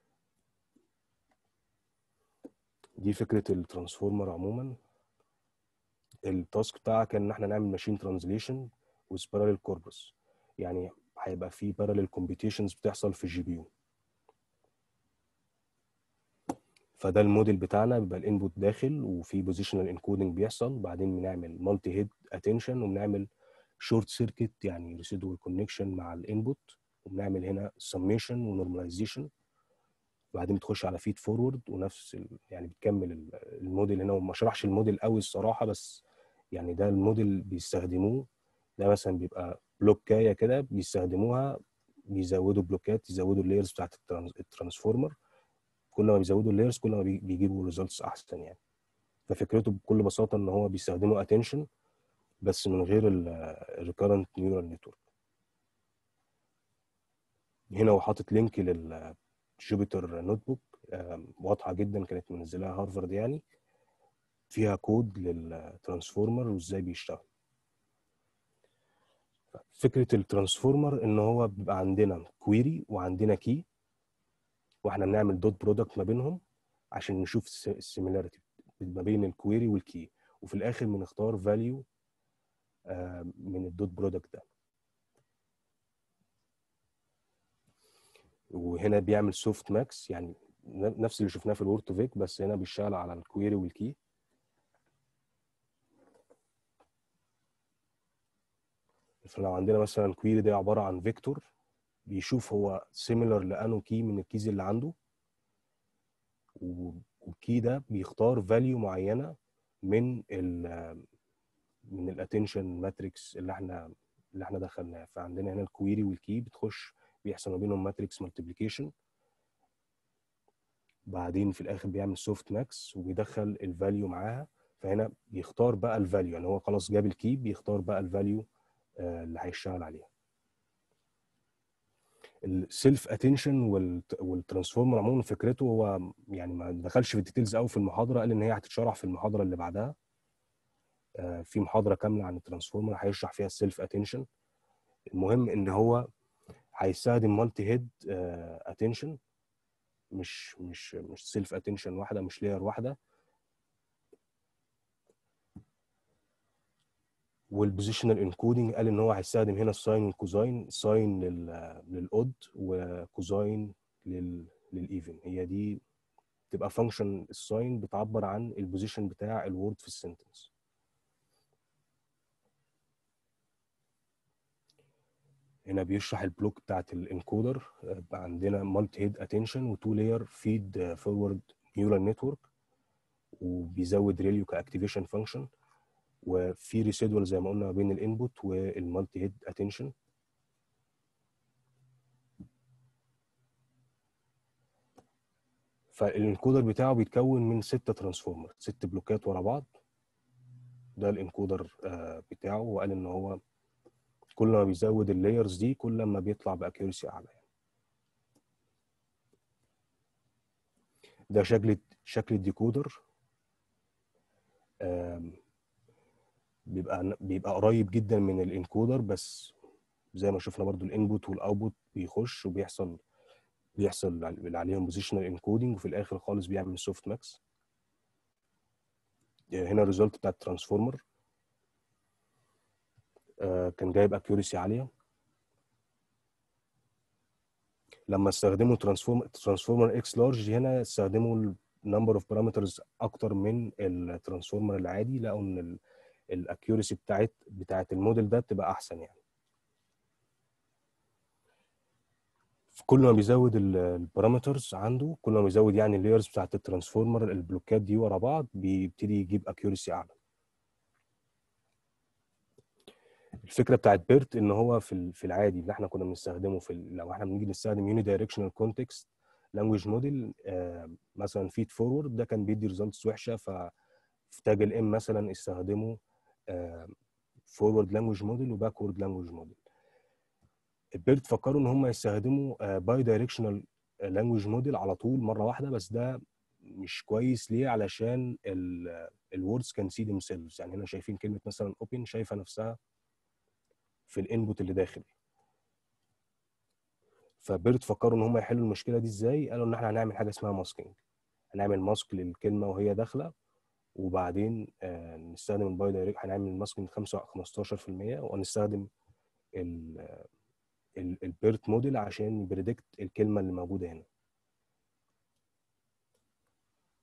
دي فكره الترانسفورمر عموما التاسك بتاعك ان احنا نعمل ماشين ترانزليشن with parallel corpus يعني هيبقى في parallel computations بتحصل في الجي بي يو فده الموديل بتاعنا بيبقى الانبوت داخل وفي بوزيشنال انكودنج بيحصل بعدين بنعمل مالتي هيد اتنشن وبنعمل شورت سيركت يعني ريسيدوال كونكشن مع الانبوت وبنعمل هنا سميشن ونورماليزيشن وبعدين بتخش على فيد فورورد ونفس ال... يعني بتكمل ال- الموديل هنا وما شرحش الموديل قوي الصراحه بس يعني ده الموديل بيستخدموه ده مثلا بيبقى بلوكايه كده بيستخدموها بيزودوا بلوكات يزودوا اللايرز بتاعت الترانس- الترانسفورمر كل ما بيزودوا اللايرز كل ما بي- بيجيبوا ريزلتس احسن يعني ففكرته بكل بساطه ان هو بيستخدموا اتنشن بس من غير الريكارنت نيورال نتورك هنا هو حاطط لينك للجوبيتر نوت بوك واضحه جدا كانت منزلاها هارفارد يعني فيها كود للترانسفورمر وازاي بيشتغل فكره الترانسفورمر ان هو بيبقى عندنا كويري وعندنا كي واحنا بنعمل دوت برودكت ما بينهم عشان نشوف السيميلاريتي ما بين الكويري والكي وفي الاخر بنختار فاليو من الدوت برودكت ده وهنا بيعمل سوفت ماكس يعني ن- نفس اللي شفناه في الورد فيك بس هنا بيشتغل على الكويري والكي فلو عندنا مثلا كويري ده عباره عن فيكتور بيشوف هو سيميلر لانو كي من الكيز اللي عنده و- والكي ده بيختار فاليو معينه من ال من الاتنشن ماتريكس اللي احنا اللي احنا دخلناه فعندنا هنا الكويري والكي بتخش بيحصل ما بينهم ماتريكس مالتيبليكيشن بعدين في الاخر بيعمل سوفت ماكس وبيدخل الفاليو معاها فهنا بيختار بقى الفاليو يعني هو خلاص جاب الكي بيختار بقى الفاليو اللي هيشتغل عليها السيلف اتنشن والترانسفورمر عموما فكرته هو يعني ما دخلش في الديتيلز قوي في المحاضره قال ان هي هتتشرح في المحاضره اللي بعدها آه، في محاضره كامله عن الترانسفورمر هيشرح فيها السيلف اتنشن المهم ان هو هيستخدم مالتي هيد اتنشن مش مش مش سيلف اتنشن واحده مش لاير واحده والبوزيشنال انكودنج قال ان هو هيستخدم هنا الساين والكوزاين ساين للاود وكوزاين لل للايفن هي دي تبقى فانكشن الساين بتعبر عن البوزيشن بتاع الوورد في السنتنس هنا بيشرح البلوك بتاعت الانكودر بقى عندنا مالتي هيد اتنشن وتو لاير فيد فورورد نيورال نتورك وبيزود ريليو كاكتيفيشن فانكشن وفي ريسيدوال زي ما قلنا ما بين الانبوت والمالتي هيد اتنشن فالانكودر بتاعه بيتكون من ستة ترانسفورمر ست بلوكات ورا بعض ده الانكودر آه، بتاعه وقال ان هو كل ما بيزود اللايرز دي كل ما بيطلع باكيورسي اعلى يعني. ده شكل شكل الديكودر آم، بيبقى بيبقى قريب جدا من الانكودر بس زي ما شفنا برضو الانبوت والاوتبوت بيخش وبيحصل بيحصل اللي عليهم بوزيشنال انكودنج وفي الاخر خالص بيعمل سوفت ماكس هنا الريزلت بتاع الترانسفورمر كان جايب اكيورسي عاليه لما استخدموا ترانسفورمر ترانسفورمر اكس لارج هنا استخدموا النمبر اوف بارامترز اكتر من الترانسفورمر العادي لقوا ان الاكيورسي بتاعت بتاعت الموديل ده بتبقى احسن يعني كل ما بيزود البارامترز عنده كل ما بيزود يعني اللايرز بتاعت الترانسفورمر البلوكات دي ورا بعض بيبتدي يجيب اكيورسي اعلى الفكره بتاعت بيرت ان هو في في العادي اللي احنا كنا بنستخدمه في لو احنا بنيجي نستخدم يوني دايركشنال كونتكست لانجويج موديل مثلا فيد فورورد ده كان بيدي ريزلتس وحشه ففي تاج الام مثلا استخدموا فورورد لانجويج موديل وباكورد لانجويج موديل البيرت فكروا ان هم يستخدموا باي دايركشنال لانجويج موديل على طول مره واحده بس ده مش كويس ليه علشان الوردز كان سي ذيم سيلفز يعني هنا شايفين كلمه مثلا اوبن شايفه نفسها في الانبوت اللي داخل فبيرت فكروا ان هم يحلوا المشكله دي ازاي قالوا ان احنا هنعمل حاجه اسمها ماسكينج هنعمل ماسك للكلمه وهي داخله وبعدين آه نستخدم الباي دايركت هنعمل ماسكينج 15% ونستخدم البيرت موديل عشان يبريدكت الكلمه اللي موجوده هنا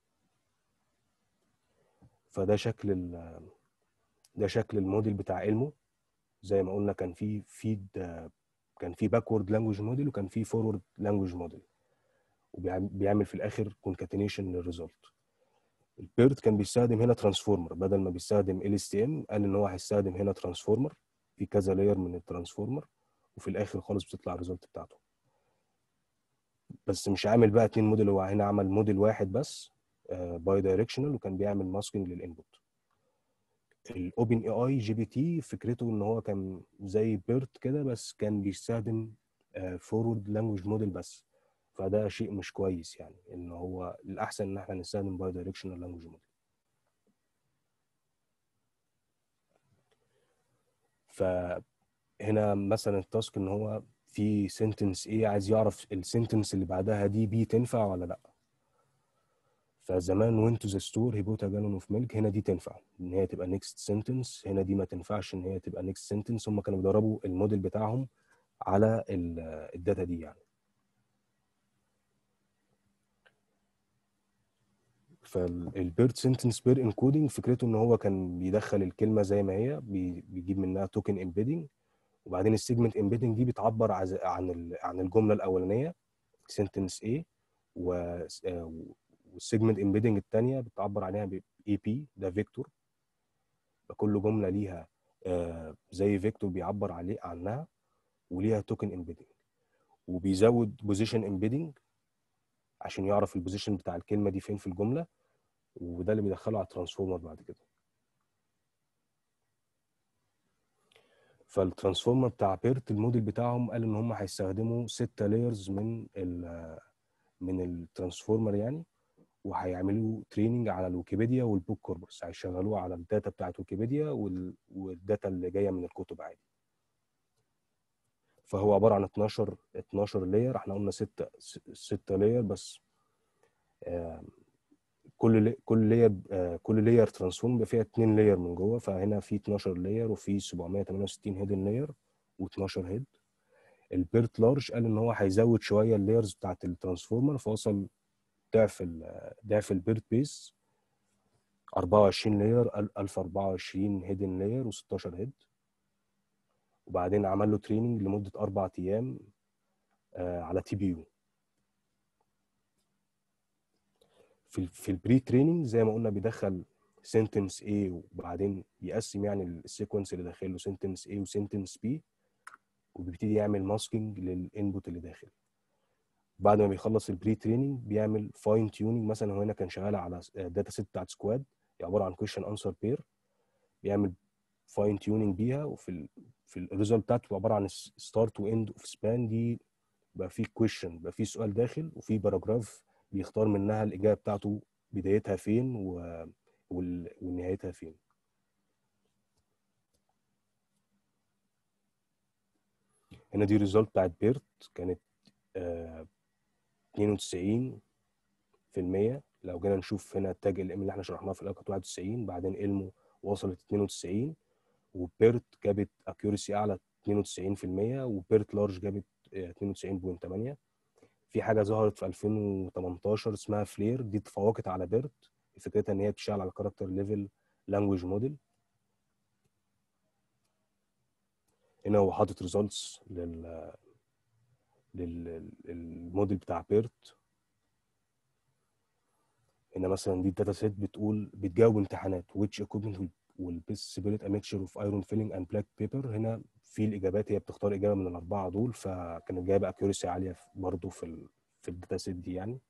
فده شكل ال ده شكل الموديل بتاع علمه زي ما قلنا كان في فيد كان في باكورد لانجوج موديل وكان في فورورد لانجوج موديل وبيعمل في الاخر كونكاتينيشن للريزلت البيرت كان بيستخدم هنا ترانسفورمر بدل ما بيستخدم ال اس تي ام قال ان هو هيستخدم هنا ترانسفورمر في كذا لاير من الترانسفورمر وفي الاخر خالص بتطلع الريزلت بتاعته بس مش عامل بقى اتنين موديل هو هنا عمل موديل واحد بس باي دايركشنال وكان بيعمل ماسكينج للانبوت الاوبن اي اي جي بي تي فكرته ان هو كان زي بيرت كده بس كان بيستخدم فورورد لانجوج موديل بس فده شيء مش كويس يعني ان هو الاحسن ان احنا نستخدم باي دايركشنال لانجوج موديل فهنا مثلا التاسك ان هو في سنتنس ايه عايز يعرف السنتنس اللي بعدها دي بي تنفع ولا لا فزمان وين تو ذا ستور هي بوت جالون اوف ميلك هنا دي تنفع ان هي تبقى نيكست سنتنس هنا دي ما تنفعش ان هي تبقى نيكست سنتنس هم كانوا بيدربوا الموديل بتاعهم على الداتا دي يعني فالبيرد سنتنس بير انكودنج فكرته ان هو كان بيدخل الكلمه زي ما هي بيجيب منها توكن امبيدنج وبعدين السيجمنت امبيدنج دي بتعبر عن عن الجمله الاولانيه سنتنس A والسيجمنت امبيدنج الثانيه بتعبر عليها ب اي بي ده فيكتور فكل جمله ليها زي فيكتور بيعبر عليه عنها وليها توكن امبيدنج وبيزود بوزيشن امبيدنج عشان يعرف البوزيشن بتاع الكلمه دي فين في الجمله وده اللي بيدخله على الترانسفورمر بعد كده فالترانسفورمر بتاع بيرت الموديل بتاعهم قال ان هم هيستخدموا ستة لايرز من ال من الترانسفورمر يعني وهيعملوا تريننج على الويكيبيديا والبوك كوربس هيشغلوه على الداتا بتاعت ويكيبيديا والداتا اللي جايه من الكتب عادي فهو عباره عن 12 12 لاير احنا قلنا 6 6 لاير بس كل كل لاير كل لاير ترانسفورم بيبقى فيها 2 لاير من جوه فهنا في 12 لاير وفي 768 هيدن لاير و12 هيد البيرت لارج قال ان هو هيزود شويه اللايرز بتاعت الترانسفورمر فوصل ضعف ال ضعف البيرت بيس 24 لاير 1024 هيدن لاير و16 هيد وبعدين عمل له تريننج لمده اربع ايام على تي بي يو في في البري تريننج زي ما قلنا بيدخل سنتنس A وبعدين يقسم يعني السيكونس اللي داخل له سنتنس A وسنتنس B وبيبتدي يعمل ماسكينج للانبوت اللي داخل بعد ما بيخلص البري تريننج بيعمل فاين تيوننج مثلا هو هنا كان شغال على داتا سيت بتاعت سكواد عباره عن كويشن انسر بير بيعمل فاين تيوننج بيها وفي ال في الريزلت بتاعته عباره عن ستارت واند اوف سبان دي بقى في كويشن بقى في سؤال داخل وفي باراجراف بيختار منها الاجابه بتاعته بدايتها فين و... وال... ونهايتها فين هنا دي ريزلت بتاعت بيرت كانت آه 92 في المية لو جينا نشوف هنا التاج الام اللي احنا شرحناه في الاول كانت 91 بعدين علمه وصلت 92 وبيرت جابت اكيورسي اعلى 92% وبيرت لارج جابت 92.8 في حاجه ظهرت في 2018 اسمها فلير دي تفوقت على بيرت فكرتها ان هي بتشتغل على كاركتر ليفل لانجويج موديل هنا هو حاطط ريزلتس لل للموديل بتاع بيرت هنا مثلا دي الداتا سيت بتقول بتجاوب امتحانات which equipment will best separate a mixture of iron filling and black paper هنا في الاجابات هي بتختار اجابه من الاربعه دول فكانت جايبه اكيورسي عاليه برضه في ال في الداتا سيت دي يعني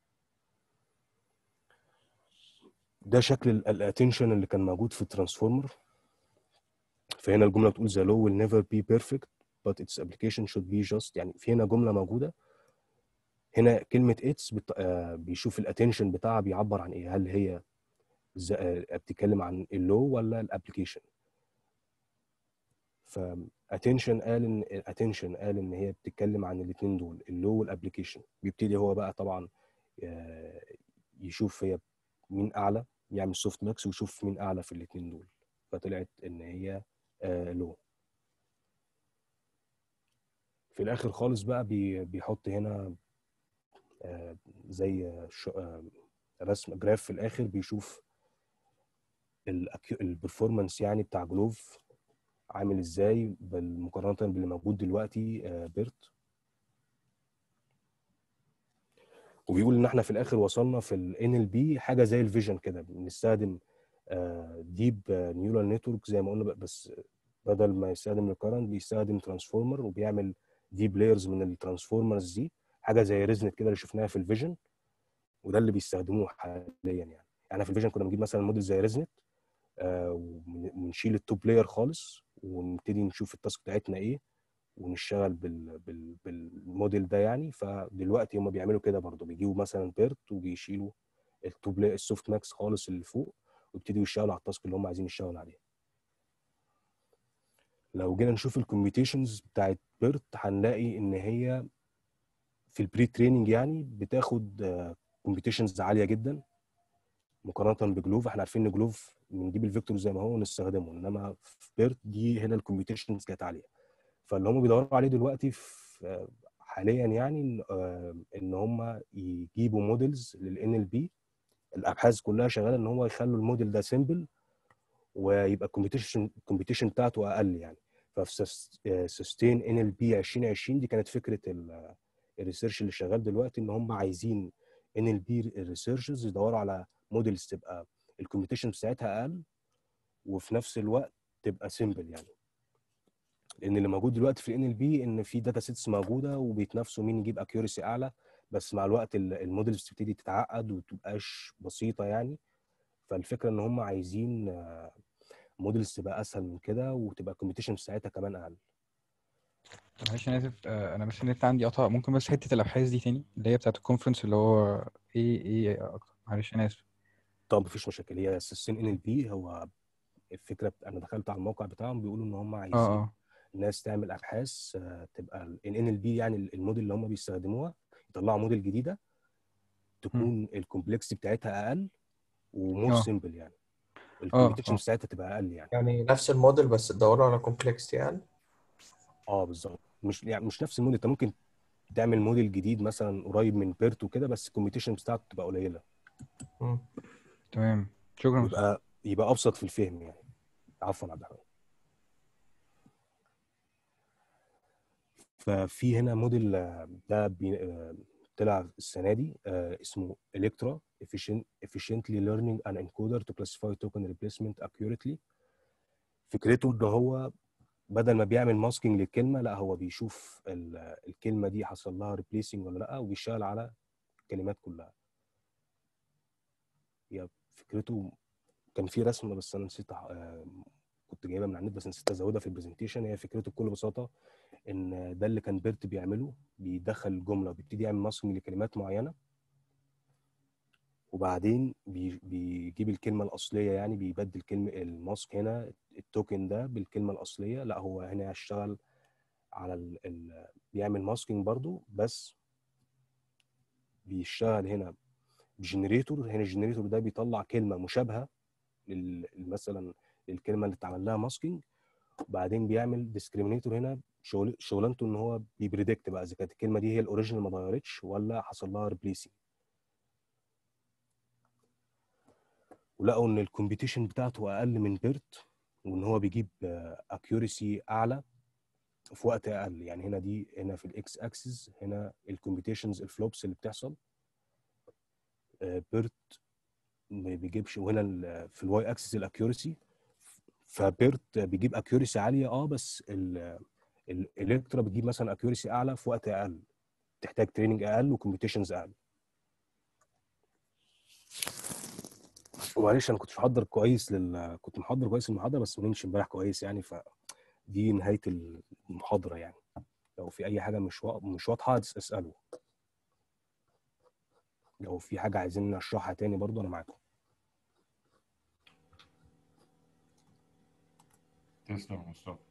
ده شكل الاتنشن اللي كان موجود في الترانسفورمر فهنا الجمله بتقول the law will never be perfect but its application should be just يعني في هنا جمله موجوده هنا كلمه اتس بت... آه بيشوف الاتنشن بتاعها بيعبر عن ايه هل هي ز... آه بتتكلم عن اللو ولا الابلكيشن ف attention قال ان attention قال ان هي بتتكلم عن الاثنين دول اللو والابلكيشن بيبتدي هو بقى طبعا يشوف هي مين اعلى يعمل سوفت ماكس ويشوف مين اعلى في الاثنين دول فطلعت ان هي لو في الاخر خالص بقى بيحط هنا زي رسم جراف في الاخر بيشوف البرفورمانس يعني بتاع جلوف عامل ازاي بالمقارنه باللي موجود دلوقتي آه، بيرت وبيقول ان احنا في الاخر وصلنا في ال NLP حاجه زي الفيجن كده بنستخدم ديب نيورال نتورك زي ما قلنا بس بدل ما يستخدم الكرنت بيستخدم ترانسفورمر وبيعمل ديب لايرز من الترانسفورمرز دي حاجه زي ريزنت كده اللي شفناها في الفيجن وده اللي بيستخدموه حاليا يعني يعني في الفيجن كنا بنجيب مثلا موديل زي ريزنت آه، ون- ونشيل التوب لاير خالص ونبتدي نشوف التاسك بتاعتنا ايه ونشتغل بال... بال... بالموديل ده يعني فدلوقتي هم بيعملوا كده برضه بيجيبوا مثلا بيرت وبيشيلوا التوب لاير السوفت ماكس خالص اللي فوق ويبتدوا يشتغلوا على التاسك اللي هم عايزين يشتغلوا عليه لو جينا نشوف الكومبيتيشنز بتاعت بيرت هنلاقي ان هي في البري تريننج يعني بتاخد كومبيتيشنز عاليه جدا مقارنه بجلوف احنا عارفين ان جلوف بنجيب الفيكتور زي ما هو ونستخدمه انما في بيرت دي هنا الكومبيتيشنز كانت عاليه فاللي هم بيدوروا عليه دلوقتي في حاليا يعني آه، ان هم يجيبوا موديلز للان ال بي الابحاث كلها شغاله ان هو يخلوا الموديل ده سيمبل ويبقى الكومبيتيشن الكومبيتيشن بتاعته اقل يعني ففي سستين ان ال بي 2020 دي كانت فكره ال- الريسيرش اللي شغال دلوقتي ان هم عايزين ان ال بي ريسيرشرز يدوروا على موديلز تبقى الكومبيتيشن بتاعتها اقل وفي نفس الوقت تبقى سيمبل يعني لان اللي موجود دلوقتي في الان ال بي ان في داتا سيتس موجوده وبيتنافسوا مين يجيب اكيورسي اعلى بس مع الوقت ال- الموديلز بتبتدي تتعقد وتبقاش بسيطه يعني فالفكره ان هم عايزين موديلز تبقى اسهل من كده وتبقى الكومبيتيشن بتاعتها كمان اقل معلش انا اسف آه، انا بس النت عندي قطع ممكن بس حته الابحاث دي تاني اللي هي بتاعت الكونفرنس اللي هو ايه ايه اكتر معلش انا اسف طب مفيش مشاكل هي السيستين ان ال بي هو الفكره بت- انا دخلت على الموقع بتاعهم بيقولوا ان هم عايزين اه اه الناس تعمل ابحاث آه، تبقى ال ان ال بي يعني الموديل اللي هم بيستخدموها يطلعوا موديل جديده تكون الكومبلكس بتاعتها اقل ومور اه سيمبل يعني اه الكومبيتيشن اه بتاعتها تبقى اقل يعني يعني نفس الموديل بس تدوروا على كومبلكس يعني اه بالظبط مش يعني مش نفس الموديل انت ممكن تعمل موديل جديد مثلا قريب من بيرت وكده بس الكومبيتيشن بتاعته تبقى قليله مم. تمام شكرا مصطفى يبقى يبقى ابسط في الفهم يعني عفوا عبد الرحمن ففي هنا موديل آه، ده بي- آه، طلع السنه دي آه، اسمه الكترا efficiently learning an encoder to classify token replacement accurately فكرته ان هو بدل ما بيعمل ماسكينج للكلمه لا هو بيشوف ال- الكلمه دي حصل لها ريبليسنج ولا لا وبيشتغل على الكلمات كلها هي فكرته كان في رسمه بس انا نسيت أح- آه، كنت جايبها من على النت بس نسيت ازودها في البرزنتيشن هي فكرته بكل بساطه ان ده اللي كان بيرت بيعمله بيدخل الجمله وبيبتدي يعمل ماسكينج لكلمات معينه وبعدين بي- بيجيب الكلمه الاصليه يعني بيبدل كلمه الماسك هنا التوكن ده بالكلمه الاصليه لا هو هنا هيشتغل على ال ال بيعمل ماسكينج برضو بس بيشتغل هنا بجنريتور هنا الجنريتور ده بيطلع كلمه مشابهه لل مثلا الكلمه اللي اتعمل لها ماسكينج وبعدين بيعمل ديسكريمينيتور هنا شغل شغلانته ان هو بيبريدكت بقى اذا كانت الكلمه دي هي الاوريجينال ما اتغيرتش ولا حصل لها ريبليسنج ولقوا ان الكومبيتيشن بتاعته اقل من بيرت وان هو بيجيب اكيورسي اعلى في وقت اقل يعني هنا دي هنا في الاكس اكسس هنا الكومبيتيشنز الفلوبس اللي بتحصل آه، بيرت ما بيجيبش وهنا ال- في الواي اكسس الاكيورسي فبيرت بيجيب اكيورسي عاليه اه بس ال- الالكترا بتجيب مثلا اكيورسي اعلى في وقت اقل تحتاج تريننج اقل وكومبيتيشنز اقل ومعلش انا كنتش محضر كويس لل كنت محضر كويس المحاضره بس ما نمشي امبارح كويس يعني فدي نهايه المحاضره يعني لو في اي حاجه مش وا... مش واضحه تس- اسالوا لو في حاجه عايزين نشرحها تاني برضو انا معاكم تسلم يا مصطفى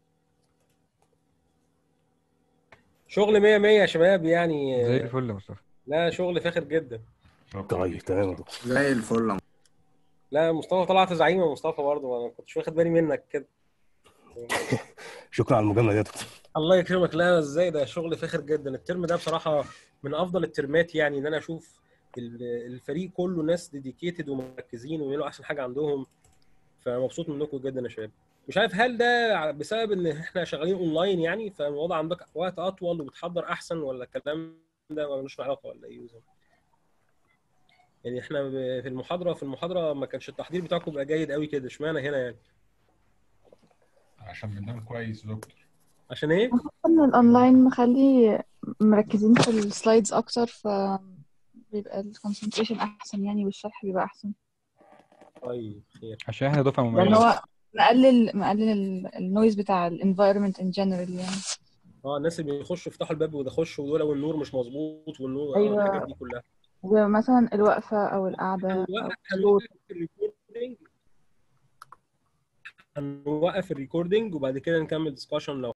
شغل 100 100 يا شباب يعني زي الفل يا مصطفى لا شغل فاخر جدا طيب تمام يا دكتور زي الفل يا لا مصطفى طلعت زعيم يا مصطفى برضه انا ما كنتش واخد بالي منك كده شكرا على المجامله دي يا دكتور الله يكرمك لا ازاي ده شغل فاخر جدا الترم ده بصراحه من افضل الترمات يعني ان انا اشوف ال- الفريق كله ناس ديديكيتد ومركزين ويعملوا احسن حاجه عندهم فمبسوط منكم جدا يا شباب مش عارف هل ده بسبب ان احنا شغالين اونلاين يعني فالوضع عندك وقت اطول وبتحضر احسن ولا الكلام ده ملوش علاقه ولا ايه بالظبط؟ يعني احنا ب- في المحاضره في المحاضره ما كانش التحضير بتاعكم بقى جيد قوي كده اشمعنى هنا يعني عشان بننام كويس يا دكتور عشان ايه ان الاونلاين مخلي مركزين في السلايدز اكتر ف بيبقى الكونسنتريشن احسن يعني والشرح بيبقى احسن طيب خير عشان احنا دفعه لان مميزه هو مقلل مقلل النويز بتاع الانفايرمنت ان جنرال يعني اه الناس اللي بيخشوا يفتحوا الباب ويخشوا ودول والنور مش مظبوط والنور اه أيوة. الحاجات دي كلها ومثلا الوقفة أو القعدة أو هنوقف الصوت هنوقف الريكوردنج هنوقف الريكوردنج وبعد كده نكمل ديسكشن لو